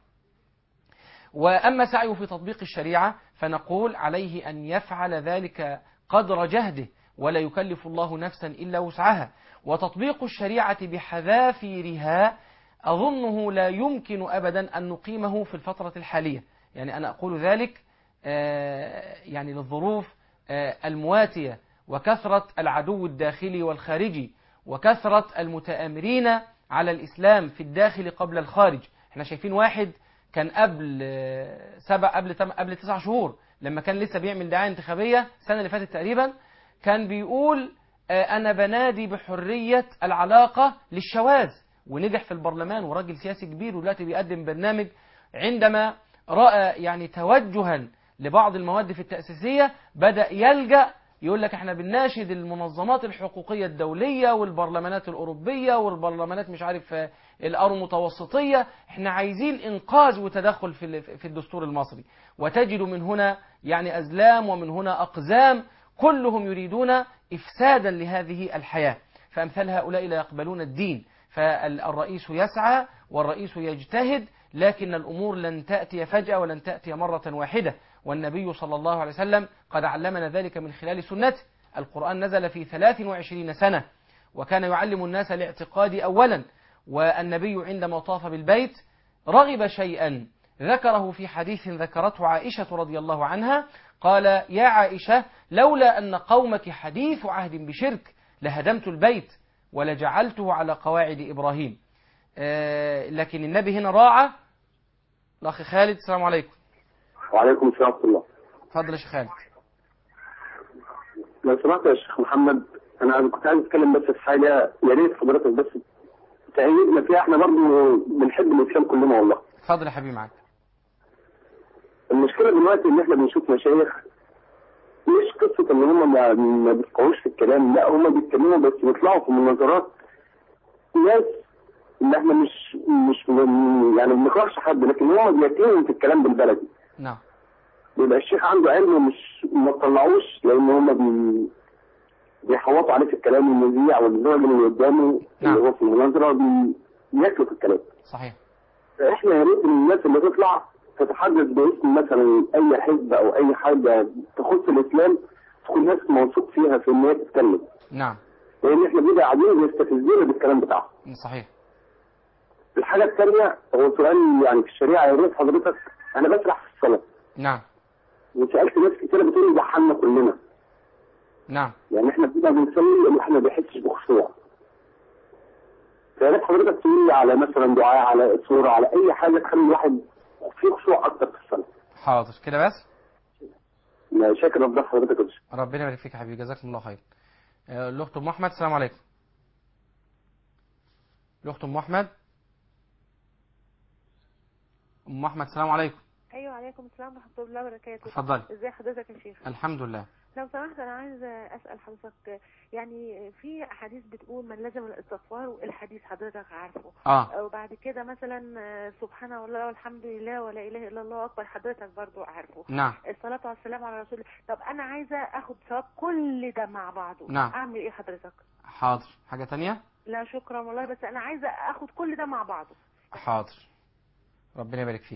وأما سعيه في تطبيق الشريعة فنقول عليه أن يفعل ذلك قدر جهده ولا يكلف الله نفسا إلا وسعها وتطبيق الشريعة بحذافيرها أظنه لا يمكن أبدا أن نقيمه في الفترة الحالية يعني أنا أقول ذلك آه، يعني للظروف آه، المواتية وكثرة العدو الداخلي والخارجي وكثرة المتآمرين على الإسلام في الداخل قبل الخارج احنا شايفين واحد كان قبل آه، سبع قبل تم قبل تسع شهور لما كان لسه بيعمل دعايه انتخابيه السنه اللي فاتت تقريبا كان بيقول آه، انا بنادي بحريه العلاقه للشواذ ونجح في البرلمان وراجل سياسي كبير ودلوقتي بيقدم برنامج عندما راى يعني توجها لبعض المواد في التاسيسيه بدا يلجا يقول لك احنا بنناشد المنظمات الحقوقيه الدوليه والبرلمانات الاوروبيه والبرلمانات مش عارف آه، الارو متوسطيه احنا عايزين انقاذ وتدخل في ال- في الدستور المصري وتجد من هنا يعني ازلام ومن هنا اقزام كلهم يريدون افسادا لهذه الحياه فامثال هؤلاء لا يقبلون الدين فالرئيس يسعى والرئيس يجتهد لكن الامور لن تاتي فجاه ولن تاتي مره واحده والنبي صلى الله عليه وسلم قد علمنا ذلك من خلال سنته القران نزل في 23 سنه وكان يعلم الناس الاعتقاد اولا والنبي عندما طاف بالبيت رغب شيئا ذكره في حديث ذكرته عائشة رضي الله عنها قال يا عائشة لولا أن قومك حديث عهد بشرك لهدمت البيت ولجعلته على قواعد إبراهيم آه، لكن النبي هنا راعى الأخ خالد السلام عليكم وعليكم السلام ورحمه الله اتفضل يا شيخ خالد لو سمحت يا شيخ محمد انا كنت عايز اتكلم بس في حاجه يا ريت حضرتك بس تأيدنا فيها احنا برضه بنحب الاسلام كلنا والله اتفضل يا حبيبي معاك المشكله دلوقتي ان احنا بنشوف مشايخ مش قصه ان هم ما, ما بيفقهوش في الكلام لا هم بيتكلموا بس بيطلعوا في مناظرات ناس اللي احنا مش مش م- يعني ما بنكرهش حد لكن هم بيتكلموا في الكلام بالبلدي نعم بيبقى الشيخ عنده علم ومش ما طلعوش لان هم بي بيحوطوا عليه في الكلام المذيع والراجل اللي قدامه نعم. اللي هو في المناظره بي- بياكلوا في الكلام صحيح فاحنا يا ريت الناس اللي تطلع تتحدث باسم مثلا اي حزب او اي حاجه تخص الاسلام تكون ناس موثوق فيها في ان هي تتكلم نعم لان احنا بنبقى قاعدين بيستفزونا بالكلام بتاعهم صحيح الحاجه الثانيه هو سؤال يعني في الشريعه يا ريت حضرتك انا بسرح في الصلاه نعم وسالت ناس كتير بتقول لي ضحلنا كلنا نعم يعني احنا بنبقى بنصلي الواحد ما بيحسش بخشوع فيا ريت حضرتك تقول لي على مثلا دعاء على صوره على اي حاجه تخلي الواحد فيه خشوع اكتر في الصلاه حاضر كده بس لا، شاكر افضل حضرتك يا باشا. ربنا يبارك فيك يا حبيبي جزاكم الله خير آه، الاخت ام احمد السلام عليكم الاخت ام احمد ام احمد السلام عليكم ايوه عليكم السلام ورحمه الله وبركاته اتفضلي ازي حضرتك يا شيخ الحمد لله لو سمحت انا عايزه اسال حضرتك يعني في احاديث بتقول من لزم الاستغفار الحديث حضرتك عارفه اه وبعد كده مثلا آه، سبحان الله والحمد لله ولا اله الا الله اكبر حضرتك برضو عارفه نعم الصلاة والسلام على رسول الله طب انا عايزه اخد ثواب كل ده مع بعضه نعم. اعمل ايه حضرتك حاضر حاجة تانية لا شكرا والله بس انا عايزه اخد كل ده مع بعضه حاضر ربنا يبارك فيك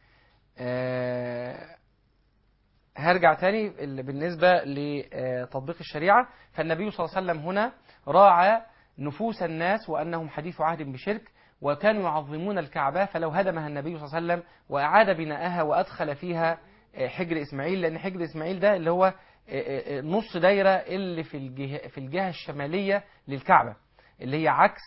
آه هرجع تاني ال- بالنسبة لتطبيق الشريعة فالنبي صلى الله عليه وسلم هنا راعى نفوس الناس وأنهم حديث عهد بشرك وكانوا يعظمون الكعبة فلو هدمها النبي صلى الله عليه وسلم وأعاد بناءها وأدخل فيها آه، حجر إسماعيل لأن حجر إسماعيل ده اللي هو آه، آه، نص دايرة اللي في الجهة في الجهة الشمالية للكعبة اللي هي عكس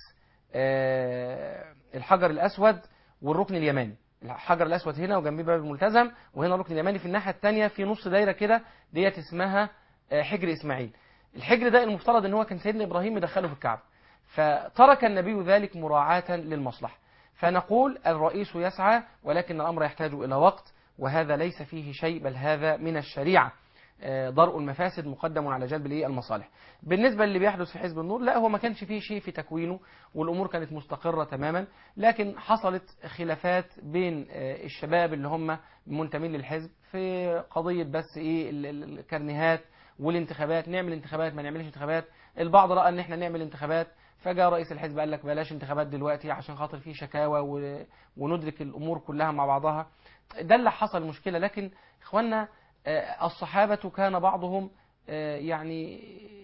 آه، الحجر الأسود والركن اليماني الحجر الأسود هنا وجنبيه باب الملتزم وهنا الركن اليماني في الناحية الثانية في نص دايرة كده ديت اسمها آه، حجر إسماعيل الحجر ده المفترض ان هو كان سيدنا إبراهيم مدخله في الكعبة فترك النبي ذلك مراعاة للمصلحة فنقول الرئيس يسعى ولكن الأمر يحتاج إلى وقت وهذا ليس فيه شيء بل هذا من الشريعة آه، درء المفاسد مقدم على جلب الإيه؟ المصالح بالنسبة اللي بيحدث في حزب النور لا هو ما كانش فيه شيء في تكوينه والأمور كانت مستقرة تماما لكن حصلت خلافات بين آه، الشباب اللي هم منتمين للحزب في قضية بس إيه ال- ال- الكرنيهات والانتخابات نعمل انتخابات ما نعملش انتخابات البعض رأى ان احنا نعمل انتخابات فجاء رئيس الحزب قال لك بلاش انتخابات دلوقتي عشان خاطر في شكاوى و- وندرك الامور كلها مع بعضها ده اللي حصل مشكلة لكن اخوانا آه، الصحابة كان بعضهم آه، يعني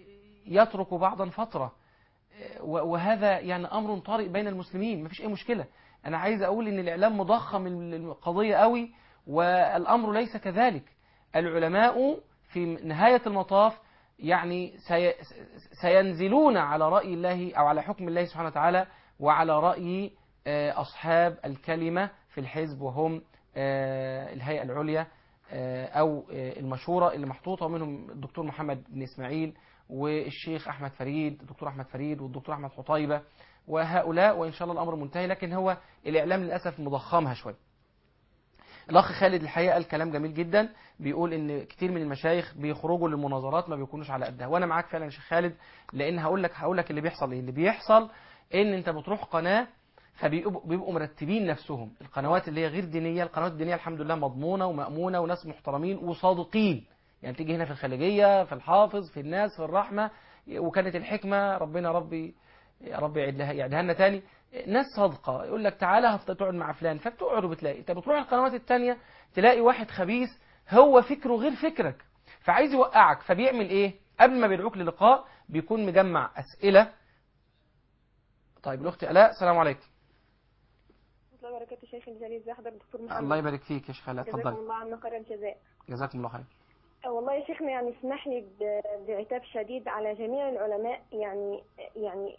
يترك بعضا فترة آه، و- وهذا يعني امر طارئ بين المسلمين مفيش اي مشكلة انا عايز اقول ان الاعلام مضخم القضية قوي والامر ليس كذلك العلماء في نهاية المطاف يعني سي سينزلون على رأي الله أو على حكم الله سبحانه وتعالى وعلى رأي آه، أصحاب الكلمة في الحزب وهم آه، الهيئة العليا آه، أو آه، المشورة اللي محطوطة منهم الدكتور محمد بن إسماعيل والشيخ أحمد فريد الدكتور أحمد فريد والدكتور أحمد حطيبة وهؤلاء وإن شاء الله الأمر منتهي لكن هو الإعلام للأسف مضخمها شوية الأخ خالد الحقيقة قال كلام جميل جدا بيقول إن كتير من المشايخ بيخرجوا للمناظرات ما بيكونوش على قدها وأنا معاك فعلا يا شيخ خالد لأن هقول لك هقول لك اللي بيحصل إيه اللي بيحصل إن أنت بتروح قناة فبيبقوا بيبقوا مرتبين نفسهم القنوات اللي هي غير دينية القنوات الدينية الحمد لله مضمونة ومأمونة وناس محترمين وصادقين يعني تيجي هنا في الخليجية في الحافظ في الناس في الرحمة وكانت الحكمة ربنا ربي يا رب يعيد لها يعيدها لنا تاني ناس صادقة يقول لك تعالى هفت- تقعد مع فلان فبتقعد وبتلاقي انت بتروح القنوات التانية تلاقي واحد خبيث هو فكره غير فكرك فعايز يوقعك فبيعمل ايه قبل ما بيدعوك للقاء بيكون مجمع اسئلة طيب الاخت الاء السلام عليكم الله وبركاته شيخ الجليل ازي حضرتك دكتور محمد الله يبارك فيك يا شيخ الاء جزاكم اتفضلي الله عنا خير الجزاء جزاكم الله خير آه، والله يا شيخنا يعني اسمح لي ب- بعتاب شديد على جميع العلماء يعني يعني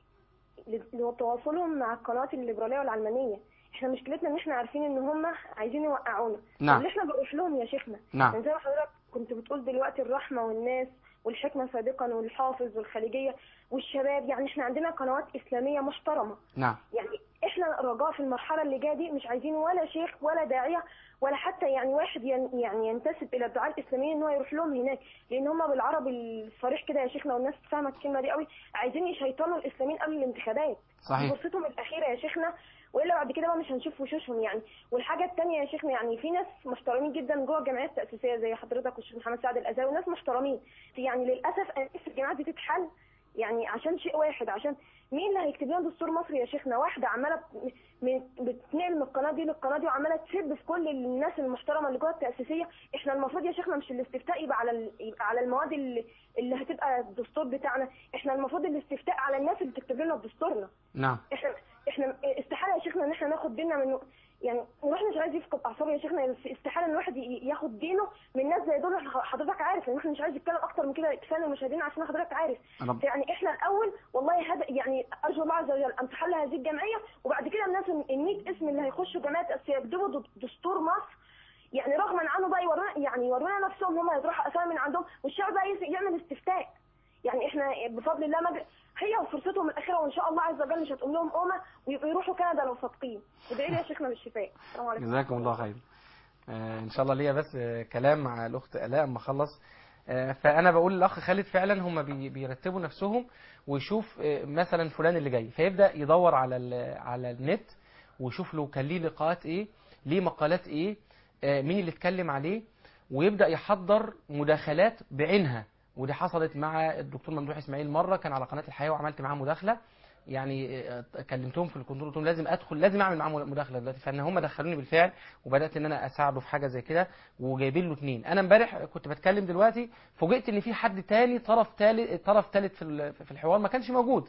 ل- لتواصلهم مع القنوات الليبراليه والعلمانيه احنا مشكلتنا ان احنا عارفين ان هم عايزين يوقعونا نعم. اللي احنا بنروح لهم يا شيخنا نعم. يعني زي ما حضرتك كنت بتقول دلوقتي الرحمه والناس والحكمه سابقا والحافظ والخليجيه والشباب يعني احنا عندنا قنوات اسلاميه محترمه نعم يعني احنا رجاء في المرحله اللي جايه دي مش عايزين ولا شيخ ولا داعيه ولا حتى يعني واحد ين يعني ينتسب الى الدعاء الاسلاميين ان هو يروح لهم هناك لان هم بالعربي الصريح كده يا شيخنا والناس فاهمه الكلمه دي قوي عايزين يشيطنوا الاسلاميين قبل الانتخابات صحيح. دي فرصتهم الاخيره يا شيخنا والا بعد كده بقى مش هنشوف وشوشهم يعني والحاجه الثانيه يا شيخنا يعني في ناس محترمين جدا جوه الجمعيات التاسيسيه زي حضرتك والشيخ محمد سعد الازهري وناس محترمين يعني للاسف أنا نفسي الجماعات دي تتحل يعني عشان شيء واحد عشان مين اللي هيكتب لنا دستور مصري يا شيخنا واحده عماله ب- م- بتنقل من القناه دي للقناه دي وعماله تسب في كل الناس المحترمه اللي جوه التاسيسيه احنا المفروض يا شيخنا مش الاستفتاء يبقى على ال- يبقى على المواد اللي, اللي هتبقى الدستور بتاعنا احنا المفروض الاستفتاء على الناس اللي بتكتب لنا دستورنا نعم احنا احنا استحاله يا شيخنا ان احنا ناخد ديننا من يعني الواحد مش عايز يفقد اعصابه يا شيخنا بس استحاله ان الواحد ي- ياخد دينه من ناس زي دول حضرتك عارف ان احنا مش عايز نتكلم اكتر من كده كفايه المشاهدين عشان حضرتك عارف رب. يعني احنا الاول والله هذا يعني ارجو الله عز وجل ان تحل هذه الجمعيه وبعد كده الناس ال 100 اسم اللي هيخشوا جمعيه تاسيس يكتبوا د- دستور مصر يعني رغما عنه بقى يورونا يعني يورونا نفسهم هم يطرحوا اسامي من عندهم والشعب بقى يس- يعمل استفتاء يعني احنا بفضل الله مج... هي فرصتهم الاخيره وان شاء الله عز وجل مش هتقوم لهم قومه ويبقوا يروحوا كندا لو صادقين ادعي لي يا شيخنا بالشفاء السلام عليكم جزاكم الله خير آه، ان شاء الله ليا بس آه، كلام مع الاخت الاء اما اخلص آه، فانا بقول للاخ خالد فعلا هم بي- بيرتبوا نفسهم ويشوف آه، مثلا فلان اللي جاي فيبدا يدور على ال- على النت ويشوف له كان ليه لقاءات ايه ليه مقالات ايه آه، مين اللي اتكلم عليه ويبدا يحضر مداخلات بعينها ودي حصلت مع الدكتور ممدوح اسماعيل مره كان على قناه الحياه وعملت معاه مداخله يعني آه، كلمتهم في الكنترول قلت لهم لازم ادخل لازم اعمل معاه مداخله دلوقتي فان هم دخلوني بالفعل وبدات ان انا اساعده في حاجه زي كده وجايبين له اثنين انا امبارح كنت بتكلم دلوقتي فوجئت ان في حد تاني طرف ثالث طرف ثالث في ال- في الحوار ما كانش موجود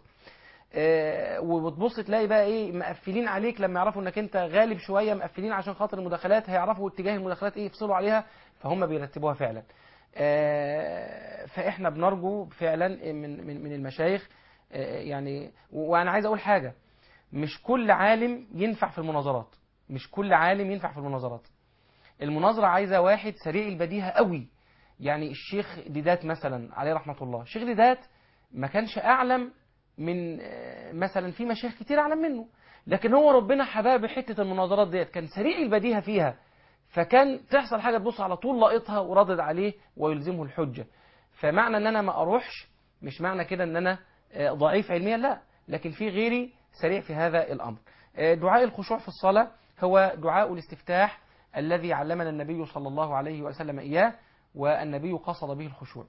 آه، وبتبص تلاقي بقى ايه مقفلين عليك لما يعرفوا انك انت غالب شويه مقفلين عشان خاطر المداخلات هيعرفوا اتجاه المداخلات ايه يفصلوا عليها فهم بيرتبوها فعلا آه، فاحنا بنرجو فعلا من من من المشايخ آه، يعني و- وانا عايز اقول حاجه مش كل عالم ينفع في المناظرات مش كل عالم ينفع في المناظرات المناظره عايزه واحد سريع البديهه قوي يعني الشيخ ديدات مثلا عليه رحمه الله الشيخ ديدات ما كانش اعلم من آه، مثلا في مشايخ كتير اعلم منه لكن هو ربنا حباه بحته المناظرات ديت كان سريع البديهه فيها فكان تحصل حاجه تبص على طول لاقطها وردد عليه ويلزمه الحجه فمعنى ان انا ما اروحش مش معنى كده ان انا آه، ضعيف علميا لا لكن في غيري سريع في هذا الامر آه، دعاء الخشوع في الصلاه هو دعاء الاستفتاح الذي علمنا النبي صلى الله عليه وسلم اياه والنبي قصد به الخشوع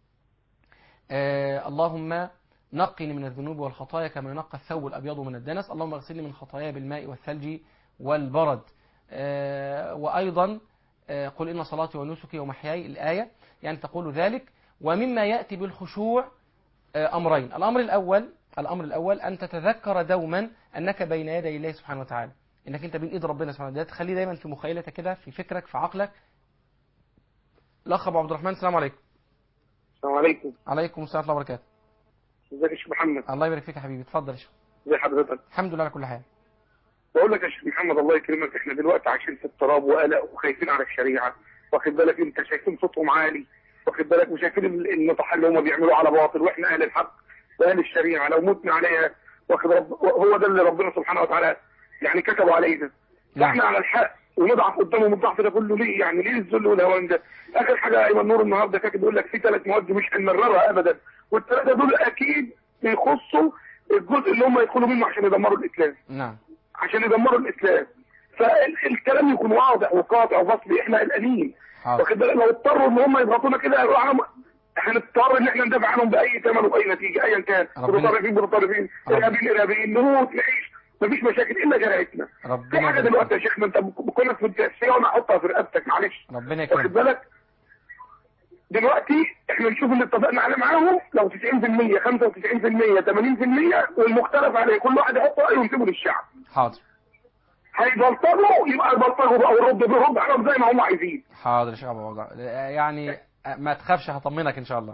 آه، اللهم نقني من الذنوب والخطايا كما ينقى الثوب الابيض من الدنس اللهم اغسلني من خطاياي بالماء والثلج والبرد آه، وايضا آه، قل ان صلاتي ونسكي ومحياي الايه يعني تقول ذلك ومما ياتي بالخشوع آه، امرين الامر الاول الامر الاول ان تتذكر دوما انك بين يدي الله سبحانه وتعالى انك انت بين ايد ربنا سبحانه وتعالى ده تخليه دايما في مخيلتك كده في فكرك في عقلك الاخ ابو عبد الرحمن السلام عليكم السلام عليكم عليكم السلام ورحمه الله وبركاته ازيك يا شيخ محمد الله يبارك فيك يا حبيبي اتفضل يا شيخ ازي حضرتك الحمد لله على كل حال بقول لك يا شيخ محمد الله يكرمك احنا دلوقتي عايشين في اضطراب وقلق وخايفين على الشريعه واخد بالك انت شايفين صوتهم عالي واخد بالك وشايفين ال- النطح اللي هم بيعملوه على باطل واحنا اهل الحق واهل الشريعه لو متنا عليها واخد رب هو ده اللي ربنا سبحانه وتعالى يعني كتبه علينا فاحنا على الحق ونضعف قدامهم الضعف ده كله ليه يعني ليه الذل والهوان ده اخر حاجه ايمن نور النهارده كاتب بيقول لك في ثلاث مواد مش هنمررها ابدا والثلاثه دول اكيد بيخصوا الجزء اللي هم يدخلوا منه عشان يدمروا الاسلام نعم عشان يدمروا الاسلام فالكلام يكون واضح وقاطع وفصلي احنا قلقانين حاضر واخد بالك لو اضطروا ان هم يضغطونا كده يروحوا على هنضطر ان احنا ندافع عنهم باي ثمن وباي نتيجه ايا كان ربنا- متطرفين متطرفين رب- ارهابيين ارهابيين نموت نعيش مفيش مشاكل الا شريعتنا في ربنا حاجه يبارك دلوقتي يا شيخ ما انت بكونك في التاسيه وانا احطها في رقبتك معلش ربنا واخد يكرمك بالك دلوقتي احنا نشوف اللي اتفقنا عليه معاهم لو 90% 95% 80% والمختلف عليه كل واحد يحط رايه ويسيبه للشعب حاضر هيبلطجوا يبقى يبلطجوا بقى والرد بيرد عليهم زي ما هم عايزين حاضر يا شيخ ابو عبد يعني ما تخافش هطمنك ان شاء الله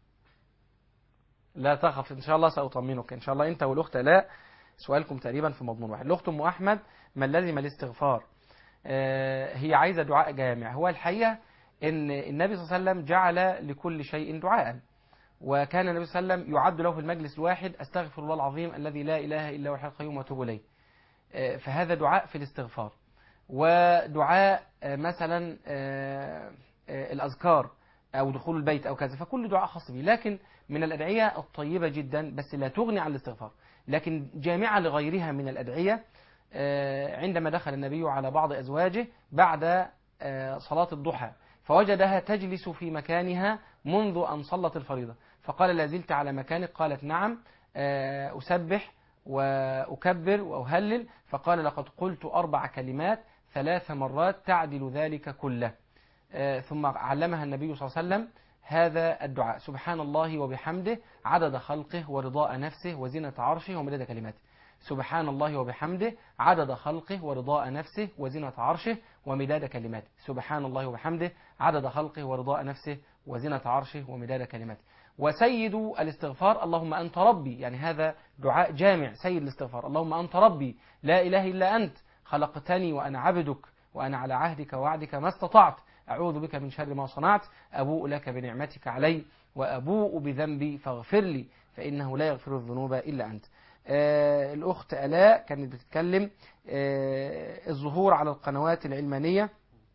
لا تخف ان شاء الله ساطمنك ان شاء الله انت والاخت الاء سؤالكم تقريبا في مضمون واحد الاخت ام احمد من لزم الاستغفار آه، هي عايزه دعاء جامع هو الحقيقه ان النبي صلى الله عليه وسلم جعل لكل شيء دعاء وكان النبي صلى الله عليه وسلم يعد له في المجلس الواحد استغفر الله العظيم الذي لا اله الا هو الحي القيوم واتوب اليه آه، فهذا دعاء في الاستغفار ودعاء آه، مثلا آه، آه، الأذكار أو دخول البيت أو كذا فكل دعاء خاص به لكن من الأدعية الطيبة جدا بس لا تغني عن الاستغفار لكن جامعة لغيرها من الأدعية آه، عندما دخل النبي على بعض أزواجه بعد آه، صلاة الضحى فوجدها تجلس في مكانها منذ أن صلت الفريضة فقال لا زلت على مكانك قالت نعم آه، أسبح وأكبر وأهلل فقال لقد قلت أربع كلمات ثلاث مرات تعدل ذلك كله آه، ثم علمها النبي صلى الله عليه وسلم هذا الدعاء سبحان الله وبحمده عدد خلقه ورضاء نفسه وزنة عرشه ومداد كلماته سبحان الله وبحمده عدد خلقه ورضاء نفسه وزنة عرشه ومداد كلماته سبحان الله وبحمده عدد خلقه ورضاء نفسه وزنة عرشه ومداد كلماته وسيد الاستغفار اللهم أنت ربي يعني هذا دعاء جامع سيد الاستغفار اللهم أنت ربي لا إله إلا أنت خلقتني وأنا عبدك وأنا على عهدك ووعدك ما استطعت أعوذ بك من شر ما صنعت أبوء لك بنعمتك علي وأبوء بذنبي فاغفر لي فإنه لا يغفر الذنوب إلا أنت آه الأخت ألاء كانت بتتكلم آه الظهور على القنوات العلمانية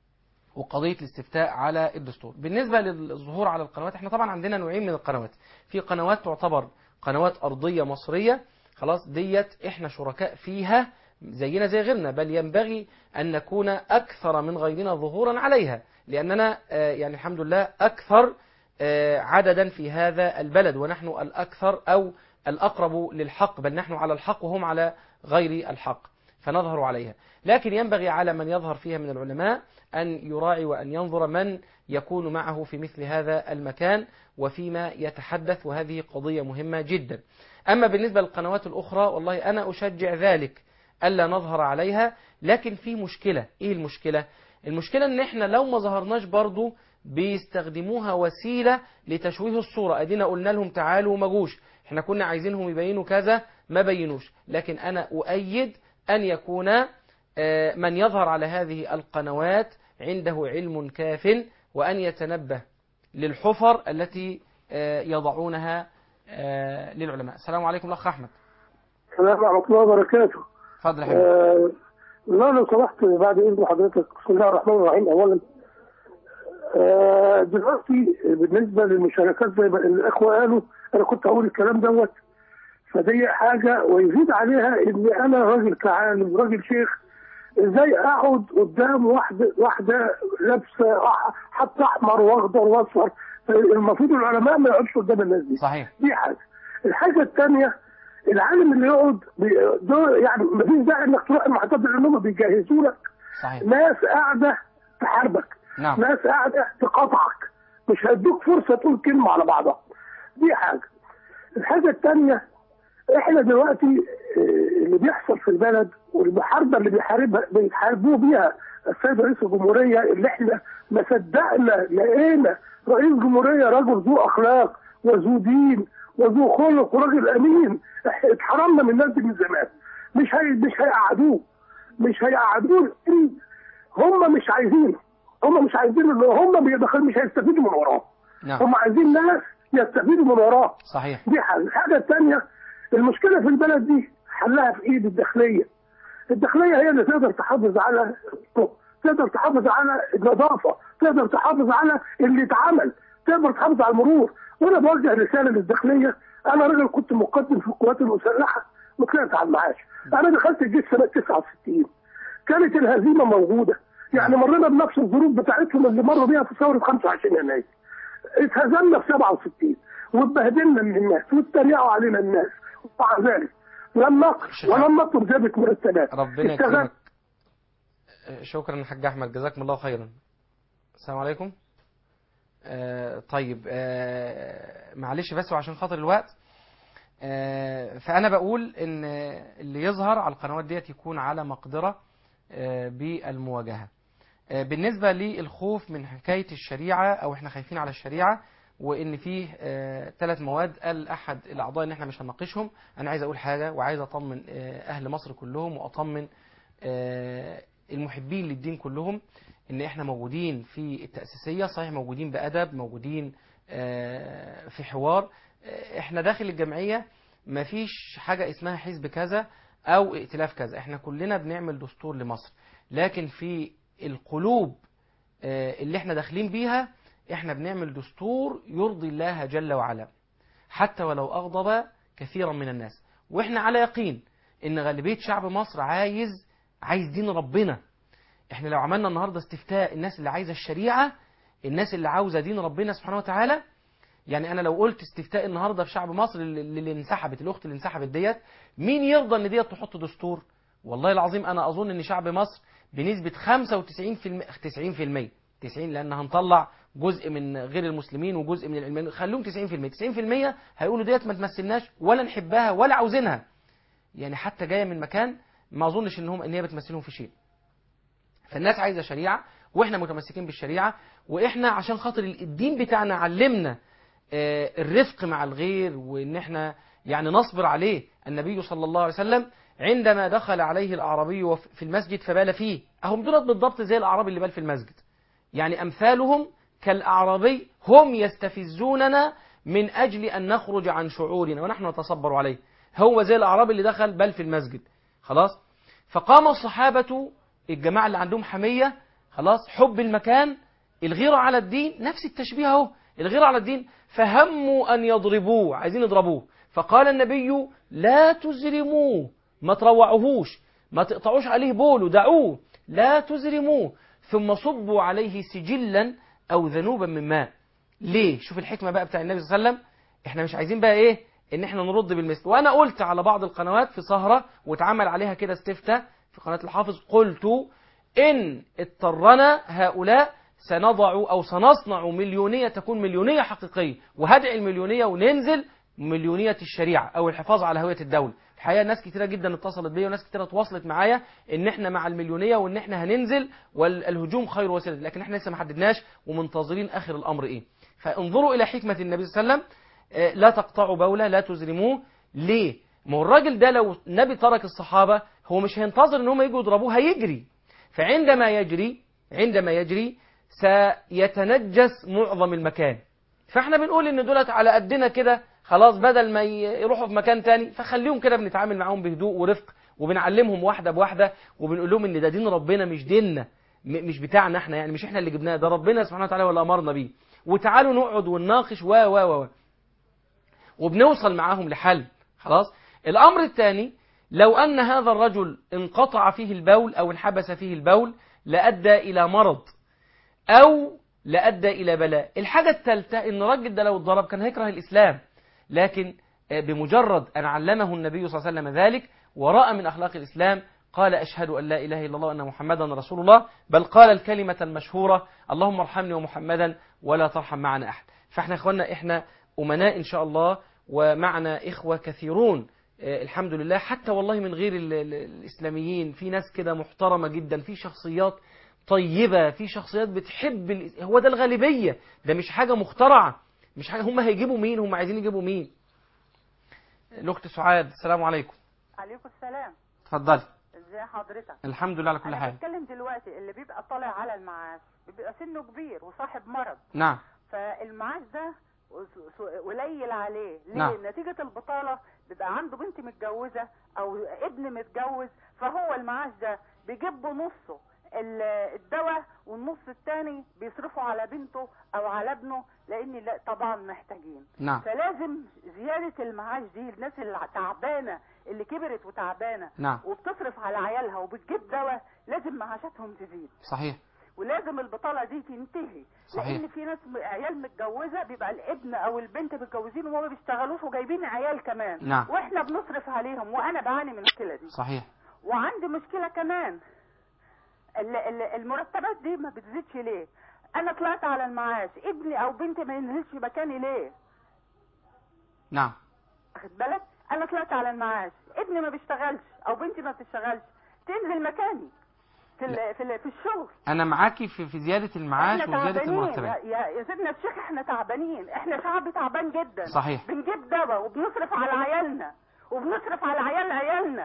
وقضية الاستفتاء على الدستور بالنسبة للظهور على القنوات احنا طبعا عندنا نوعين من القنوات في قنوات تعتبر قنوات أرضية مصرية خلاص ديت احنا شركاء فيها زينا زي غيرنا بل ينبغي أن نكون أكثر من غيرنا ظهورا عليها لأننا آه، يعني الحمد لله أكثر آه، عددا في هذا البلد ونحن الأكثر أو الأقرب للحق بل نحن على الحق وهم على غير الحق فنظهر عليها لكن ينبغي على من يظهر فيها من العلماء أن يراعي وأن ينظر من يكون معه في مثل هذا المكان وفيما يتحدث وهذه قضية مهمة جدا أما بالنسبة للقنوات الأخرى والله أنا أشجع ذلك ألا نظهر عليها لكن في مشكلة ايه المشكلة المشكلة ان احنا لو ما ظهرناش برضو بيستخدموها وسيلة لتشويه الصورة ادينا قلنا لهم تعالوا وما جوش احنا كنا عايزينهم يبينوا كذا ما بينوش لكن انا اؤيد ان يكون آه، من يظهر على هذه القنوات عنده علم كاف وان يتنبه للحفر التي آه، يضعونها آه، للعلماء السلام عليكم الاخ احمد السلام ورحمة الله وبركاته. اتفضل يا حبيبي آه لا لو سمحت بعد إذن حضرتك بسم الله الرحمن الرحيم أولا آه دلوقتي بالنسبة للمشاركات زي ما الإخوة قالوا أنا كنت أقول الكلام دوت فدي حاجة ويزيد عليها إن أنا راجل كعالم راجل شيخ ازاي اقعد قدام واحده واحده لابسه أح- حتى احمر واخضر واصفر المفروض العلماء ما يقعدوش قدام الناس دي صحيح دي حاجه الحاجه الثانيه العالم اللي يقعد بي- ده يعني ما فيش داعي انك تروح المحطات العلوم بيجهزوا لك صحيح ناس قاعده تحاربك نعم ناس قاعده تقاطعك مش هيدوك فرصه تقول كلمه على بعضها دي حاجه الحاجه الثانيه احنا دلوقتي آه، اللي بيحصل في البلد والمحاربه اللي بيحاربها بيحاربوه بيها السيد رئيس الجمهوريه اللي احنا ما صدقنا لقينا رئيس جمهوريه رجل ذو اخلاق وذو دين وذو خلق وراجل امين إح- اتحرمنا من الناس دي من زمان مش هي مش هيقعدوه مش هيقعدوه لأن هم مش عايزينه هم مش عايزين اللي هم بيدخل مش هيستفيدوا من وراه نعم هم عايزين ناس يستفيدوا من وراه صحيح دي حاجه الحاجه الثانيه المشكله في البلد دي حلها في ايد الداخليه الداخليه هي اللي تقدر تحافظ على تقدر تحافظ على النظافه تقدر تحافظ على اللي اتعمل تقدر تحافظ على المرور وانا بوجه رساله للداخليه انا راجل كنت مقدم في القوات المسلحه وطلعت على المعاش انا دخلت الجيش سنه 69 كانت الهزيمه موجوده يعني مرينا بنفس الظروف بتاعتهم اللي مروا بيها في ثوره 25 يناير اتهزمنا في 67 واتبهدلنا من الناس واتريقوا علينا الناس ومع ذلك لم نقل ولم نطلب زياده مرتبات ربنا اشتغلت يكرمك آه، شكرا يا حاج احمد جزاكم الله خيرا السلام عليكم آه طيب آه معلش بس وعشان خاطر الوقت آه فانا بقول ان اللي يظهر على القنوات ديت يكون على مقدره آه بالمواجهه آه بالنسبه للخوف من حكايه الشريعه او احنا خايفين على الشريعه وان فيه ثلاث مواد قال احد الاعضاء ان احنا مش هنناقشهم انا عايز اقول حاجه وعايز اطمن آه، اهل مصر كلهم واطمن آه، المحبين للدين كلهم ان احنا موجودين في التأسيسية صحيح موجودين بأدب موجودين آه، في حوار آه، احنا داخل الجمعية مفيش حاجة اسمها حزب كذا او ائتلاف كذا احنا كلنا بنعمل دستور لمصر لكن في القلوب آه، اللي احنا داخلين بيها احنا بنعمل دستور يرضي الله جل وعلا حتى ولو أغضب كثيرا من الناس واحنا على يقين ان غالبية شعب مصر عايز عايز دين ربنا احنا لو عملنا النهاردة استفتاء الناس اللي عايزة الشريعة الناس اللي عاوزة دين ربنا سبحانه وتعالى يعني انا لو قلت استفتاء النهاردة في شعب مصر اللي اللي انسحبت الاخت اللي انسحبت ديت مين يرضى ان ديت تحط دستور والله العظيم انا اظن ان شعب مصر بنسبة 95% 90% 90 لان هنطلع جزء من غير المسلمين وجزء من العلمانيين خلوهم 90% 90% هيقولوا ديت ما تمثلناش ولا نحبها ولا عاوزينها يعني حتى جايه من مكان ما اظنش ان هم ان هي بتمثلهم في شيء فالناس عايزه شريعه واحنا متمسكين بالشريعه واحنا عشان خاطر الدين بتاعنا علمنا آه، الرفق مع الغير وان احنا يعني نصبر عليه النبي صلى الله عليه وسلم عندما دخل عليه الاعرابي وف- في المسجد فبال فيه اهم دولت بالضبط زي الاعرابي اللي بال في المسجد يعني امثالهم كالاعرابي هم يستفزوننا من اجل ان نخرج عن شعورنا ونحن نتصبر عليه هو زي الاعرابي اللي دخل بل في المسجد خلاص فقام الصحابه الجماعه اللي عندهم حميه خلاص حب المكان الغيره على الدين نفس التشبيه اهو الغيره على الدين فهموا ان يضربوه عايزين يضربوه فقال النبي لا تزرموه ما تروعوهوش ما تقطعوش عليه بوله دعوه لا تزرموه ثم صبوا عليه سجلا او ذنوبا من ماء ليه شوف الحكمه بقى بتاع النبي صلى الله عليه وسلم احنا مش عايزين بقى ايه ان احنا نرد بالمثل وانا قلت على بعض القنوات في سهره واتعمل عليها كده استفتاء في قناه الحافظ قلت ان اضطرنا هؤلاء سنضع او سنصنع مليونيه تكون مليونيه حقيقيه وهدعي المليونيه وننزل مليونية الشريعة أو الحفاظ على هوية الدولة الحقيقة ناس كتيرة جدا اتصلت بيا وناس كتيرة تواصلت معايا ان احنا مع المليونية وان احنا هننزل والهجوم خير وسيلة لكن احنا لسه ما حددناش ومنتظرين اخر الامر ايه فانظروا الى حكمة النبي صلى الله عليه وسلم آه، لا تقطعوا بولة لا تزرموه ليه ما هو الراجل ده لو النبي ترك الصحابة هو مش هينتظر ان هم يجوا يضربوه هيجري فعندما يجري عندما يجري سيتنجس معظم المكان فاحنا بنقول ان دولت على قدنا كده خلاص بدل ما ي- يروحوا في مكان تاني فخليهم كده بنتعامل معاهم بهدوء ورفق وبنعلمهم واحده بواحده وبنقول لهم ان ده دين ربنا مش ديننا م- مش بتاعنا احنا يعني مش احنا اللي جبناه ده ربنا سبحانه وتعالى ولا امرنا بيه وتعالوا نقعد ونناقش و و و و. وبنوصل معاهم لحل خلاص الامر الثاني لو ان هذا الرجل انقطع فيه البول او انحبس فيه البول لادى الى مرض او لادى الى بلاء الحاجه الثالثه ان الراجل ده لو اتضرب كان هيكره الاسلام لكن آه، بمجرد ان علمه النبي صلى الله عليه وسلم ذلك وراى من اخلاق الاسلام قال اشهد ان لا اله الا الله وان محمدا رسول الله بل قال الكلمه المشهوره اللهم ارحمني ومحمدا ولا ترحم معنا احد فاحنا يا اخوانا احنا امناء ان شاء الله ومعنا اخوه كثيرون آه، الحمد لله حتى والله من غير ال- ال- الاسلاميين في ناس كده محترمه جدا في شخصيات طيبه في شخصيات بتحب ال- هو ده الغالبيه ده مش حاجه مخترعه مش حاجه هم هيجيبوا مين هم عايزين يجيبوا مين الاخت سعاد السلام عليكم عليكم السلام اتفضلي ازي حضرتك الحمد لله على كل انا حال بتكلم دلوقتي اللي بيبقى طالع على المعاش بيبقى سنه كبير وصاحب مرض نعم فالمعاش ده س- س- قليل عليه ليه نعم. نتيجة البطالة بيبقى عنده بنت متجوزة او ابن متجوز فهو المعاش ده بيجيب له نصه ال- الدواء والنص التاني بيصرفوا على بنته او على ابنه لان لا طبعا محتاجين نعم. فلازم زيادة المعاش دي الناس اللي تعبانة اللي كبرت وتعبانة نعم. وبتصرف على عيالها وبتجيب دواء لازم معاشاتهم تزيد صحيح ولازم البطالة دي تنتهي صحيح. لأن في ناس م- عيال متجوزة بيبقى الابن أو البنت متجوزين وما بيشتغلوش وجايبين عيال كمان نعم. وإحنا بنصرف عليهم وأنا بعاني من المشكلة دي صحيح وعندي مشكلة كمان ال- ال- المرتبات دي ما بتزيدش ليه أنا طلعت على المعاش ابني أو بنتي ما ينزلش مكاني ليه نعم واخد بالك أنا طلعت على المعاش ابني ما بيشتغلش أو بنتي ما بتشتغلش تنزل مكاني في ال- في ال- في الشغل انا معاكي في في زياده المعاش احنا وزياده تعبانين المرتبات يا, يا يا سيدنا الشيخ احنا تعبانين احنا شعب تعبان جدا صحيح. بنجيب دواء وبنصرف على عيالنا وبنصرف على عيال عيالنا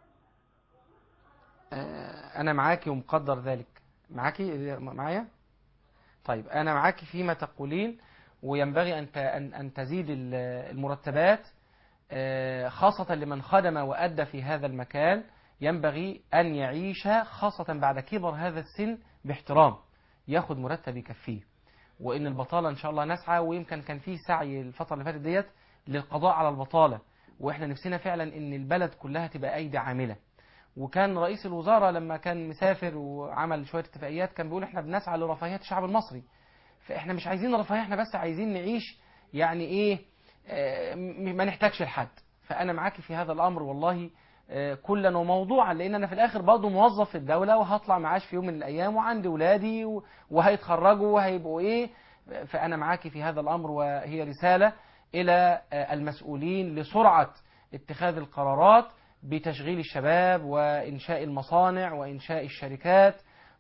آه، انا معاكي ومقدر ذلك معاكي معايا طيب انا معاكي فيما تقولين وينبغي ان ت- ان أن تزيد ال- المرتبات آه، خاصة لمن خدم وأدى في هذا المكان ينبغي أن يعيش خاصة بعد كبر هذا السن باحترام ياخد مرتب يكفيه وإن البطالة إن شاء الله نسعى ويمكن كان فيه سعي الفترة اللي فاتت ديت للقضاء على البطالة وإحنا نفسنا فعلا إن البلد كلها تبقى أيدي عاملة وكان رئيس الوزراء لما كان مسافر وعمل شوية اتفاقيات كان بيقول احنا بنسعى لرفاهية الشعب المصري فاحنا مش عايزين رفاهية احنا بس عايزين نعيش يعني ايه آه، م- ما نحتاجش لحد فانا معاكي في هذا الامر والله آه، كلا وموضوعا لان انا في الاخر برضه موظف في الدوله وهطلع معاش في يوم من الايام وعندي ولادي و- وهيتخرجوا وهيبقوا ايه فانا معاكي في هذا الامر وهي رساله الى آه، المسؤولين لسرعه اتخاذ القرارات بتشغيل الشباب وانشاء المصانع وانشاء الشركات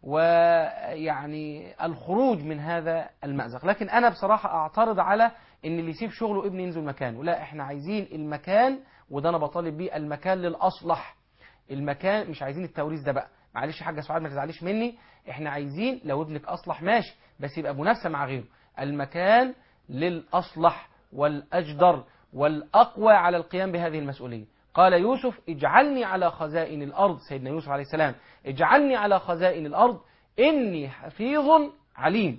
ويعني الخروج من هذا المأزق لكن أنا بصراحة أعترض على إن اللي يسيب شغله ابني ينزل مكانه لا إحنا عايزين المكان وده أنا بطالب بيه المكان للأصلح المكان مش عايزين التوريث ده بقى معلش يا حاجة سعاد ما تزعليش مني إحنا عايزين لو ابنك أصلح ماشي بس يبقى منافسة مع غيره المكان للأصلح والأجدر والأقوى على القيام بهذه المسؤولية قال يوسف اجعلني على خزائن الأرض سيدنا يوسف عليه السلام اجعلني على خزائن الأرض إني حفيظ عليم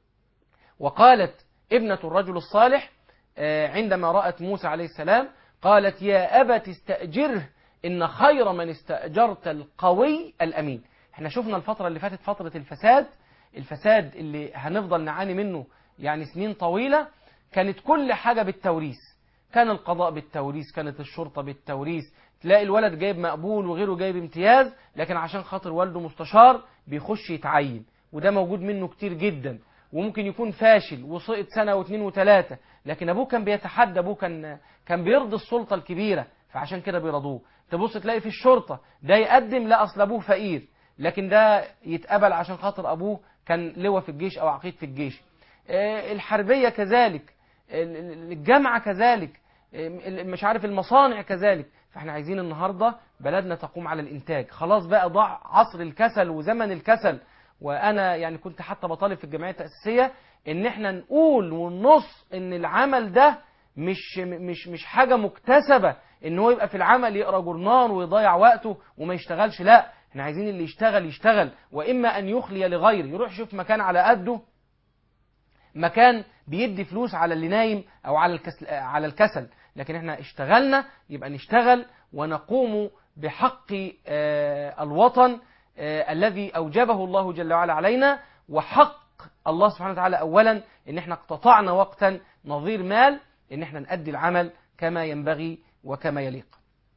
وقالت ابنة الرجل الصالح آه، عندما رأت موسى عليه السلام قالت يا أبت استأجره إن خير من استأجرت القوي الأمين احنا شفنا الفترة اللي فاتت فترة الفساد الفساد اللي هنفضل نعاني منه يعني سنين طويلة كانت كل حاجة بالتوريث كان القضاء بالتوريث كانت الشرطة بالتوريث تلاقي الولد جايب مقبول وغيره جايب امتياز لكن عشان خاطر والده مستشار بيخش يتعين وده موجود منه كتير جدا وممكن يكون فاشل وسقط سنة واثنين وثلاثة لكن أبوه كان بيتحدى أبوه كان كان بيرضي السلطة الكبيرة فعشان كده بيرضوه تبص تلاقي في الشرطة ده يقدم لا أصل أبوه فقير لكن ده يتقبل عشان خاطر أبوه كان لواء في الجيش أو عقيد في الجيش آه، الحربية كذلك ال- ال- الجامعة كذلك آه، مش عارف المصانع كذلك فاحنا عايزين النهاردة بلدنا تقوم على الإنتاج خلاص بقى ضاع عصر الكسل وزمن الكسل وأنا يعني كنت حتى بطالب في الجمعية التأسيسية إن احنا نقول ونص إن العمل ده مش مش مش حاجة مكتسبة إن هو يبقى في العمل يقرأ جورنال ويضيع وقته وما يشتغلش لا احنا عايزين اللي يشتغل يشتغل وإما أن يخلي لغيره يروح يشوف مكان على قده مكان بيدي فلوس على اللي نايم او على الكسل على الكسل لكن احنا اشتغلنا يبقى نشتغل ونقوم بحق آه، الوطن آه، الذي اوجبه الله جل وعلا علينا وحق الله سبحانه وتعالى اولا ان احنا اقتطعنا وقتا نظير مال ان احنا نأدي العمل كما ينبغي وكما يليق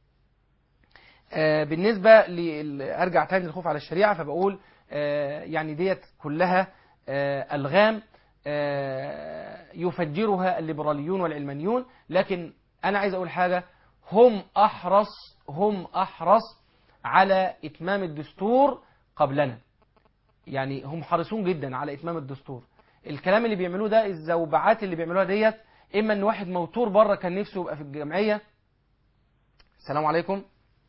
آه، بالنسبة ل- ارجع تاني للخوف على الشريعة فبقول آه، يعني ديت كلها آه، الغام آه، يفجرها الليبراليون والعلمانيون لكن انا عايز اقول حاجة هم احرص هم احرص على اتمام الدستور قبلنا يعني هم حريصون جدا على اتمام الدستور الكلام اللي بيعملوه ده الزوبعات اللي بيعملوها ديت اما ان واحد موتور بره كان نفسه يبقى في الجمعيه السلام عليكم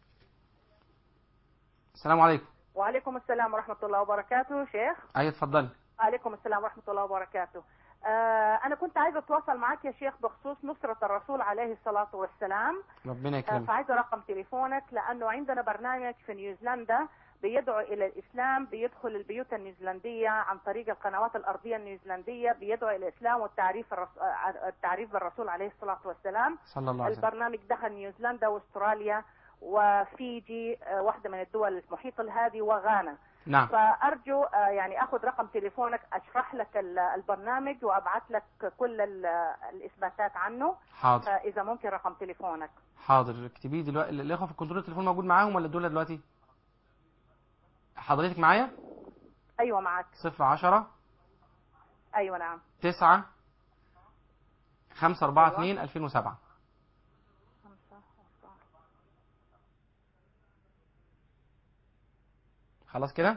السلام عليكم وعليكم السلام ورحمة الله وبركاته شيخ ايوه اتفضلي عليكم السلام ورحمة الله وبركاته آه أنا كنت عايزة أتواصل معك يا شيخ بخصوص نصرة الرسول عليه الصلاة والسلام ربنا آه يكرمك فعايزة رقم تليفونك لأنه عندنا برنامج في نيوزيلندا بيدعو إلى الإسلام بيدخل البيوت النيوزيلندية عن طريق القنوات الأرضية النيوزيلندية بيدعو إلى الإسلام والتعريف الرس... آه، التعريف بالرسول عليه الصلاة والسلام صلى الله عليه وسلم البرنامج دخل نيوزيلندا واستراليا وفيجي آه، واحدة من الدول المحيط الهادي وغانا نعم فأرجو آه، يعني أخذ رقم تليفونك أشرح لك ال- البرنامج وأبعث لك كل ال- الإثباتات عنه حاضر فإذا ممكن رقم تليفونك حاضر اكتبيه دلوقتي الاخوه في الكنترول التليفون موجود معاهم ولا دول دلوقتي حضرتك معايا أيوة معك صفر عشرة أيوة نعم تسعة خمسة أربعة اتنين ألفين وسبعة خلاص كده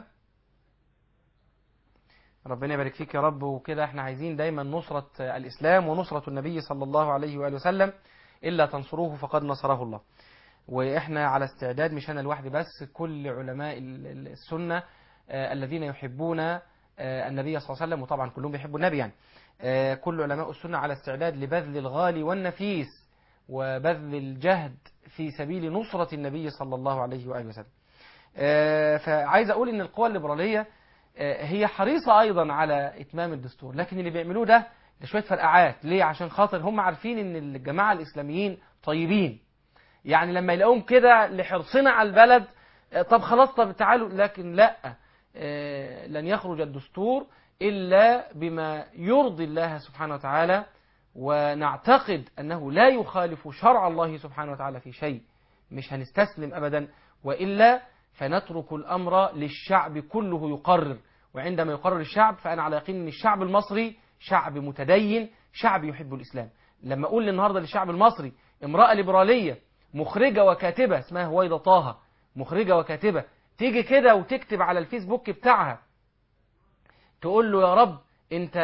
ربنا يبارك فيك يا رب وكده احنا عايزين دايما نصرة الإسلام ونصرة النبي صلى الله عليه وآله وسلم إلا تنصروه فقد نصره الله وإحنا على استعداد مش أنا لوحدي بس كل علماء ال- ال- السنة آه، الذين يحبون آه، النبي صلى الله عليه وسلم وطبعا كلهم بيحبوا النبي يعني آه، كل علماء السنة على استعداد لبذل الغالي والنفيس وبذل الجهد في سبيل نصرة النبي صلى الله عليه وآله وسلم آه، فعايز أقول إن القوى الليبرالية آه، هي حريصة أيضا على إتمام الدستور لكن اللي بيعملوه ده ده شوية فرقعات ليه عشان خاطر هم عارفين إن الجماعة الإسلاميين طيبين يعني لما يلاقوهم كده لحرصنا على البلد آه، طب خلاص طب تعالوا لكن لا آه، لن يخرج الدستور إلا بما يرضي الله سبحانه وتعالى ونعتقد أنه لا يخالف شرع الله سبحانه وتعالى في شيء مش هنستسلم أبدا وإلا فنترك الأمر للشعب كله يقرر وعندما يقرر الشعب فأنا على يقين أن الشعب المصري شعب متدين شعب يحب الإسلام لما أقول النهاردة للشعب المصري امرأة ليبرالية مخرجة وكاتبة اسمها هويدا طه مخرجة وكاتبة تيجي كده وتكتب على الفيسبوك بتاعها تقول له يا رب انت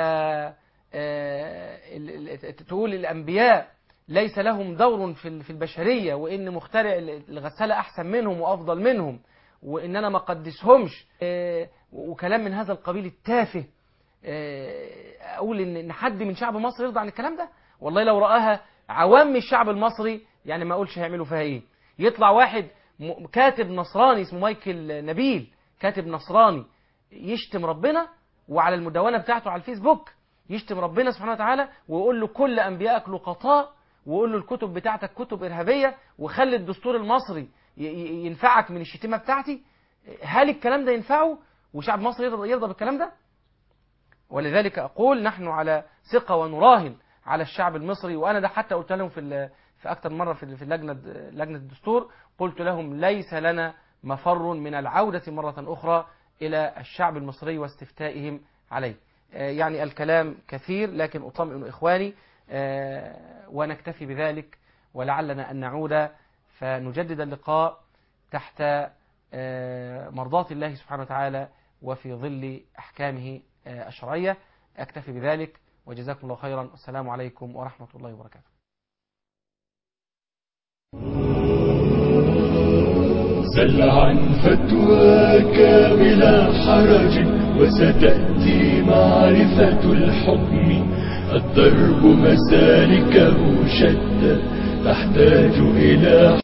آه، ال- ال- تقول الأنبياء ليس لهم دور في ال- في البشرية وإن مخترع ال- الغسالة أحسن منهم وأفضل منهم وإن أنا ما قدسهمش آه، وكلام من هذا القبيل التافه آه، أقول إن إن حد من شعب مصر يرضى عن الكلام ده والله لو رآها عوام الشعب المصري يعني ما أقولش هيعملوا فيها إيه يطلع واحد م- كاتب نصراني اسمه مايكل نبيل كاتب نصراني يشتم ربنا وعلى المدونة بتاعته على الفيسبوك يشتم ربنا سبحانه وتعالى ويقول له كل أنبيائك لقطاء ويقول له الكتب بتاعتك كتب إرهابية وخلي الدستور المصري ي- ي- ينفعك من الشتيمة بتاعتي هل الكلام ده ينفعه وشعب مصر يرضى, يرضى بالكلام ده ولذلك أقول نحن على ثقة ونراهن على الشعب المصري وأنا ده حتى قلت لهم في ال- في أكثر مرة في في اللجنة لجنة الدستور قلت لهم ليس لنا مفر من العودة مرة أخرى إلى الشعب المصري واستفتائهم عليه آه، يعني الكلام كثير لكن أطمئن إخواني آه، ونكتفي بذلك ولعلنا أن نعود فنجدد اللقاء تحت آه، مرضاة الله سبحانه وتعالى وفي ظل أحكامه آه، الشرعية أكتفي بذلك وجزاكم الله خيرا والسلام عليكم ورحمة الله وبركاته سل عن فتواك بلا حرج وستأتي معرفة الحكم الضرب مسالكه شتى تحتاج إلى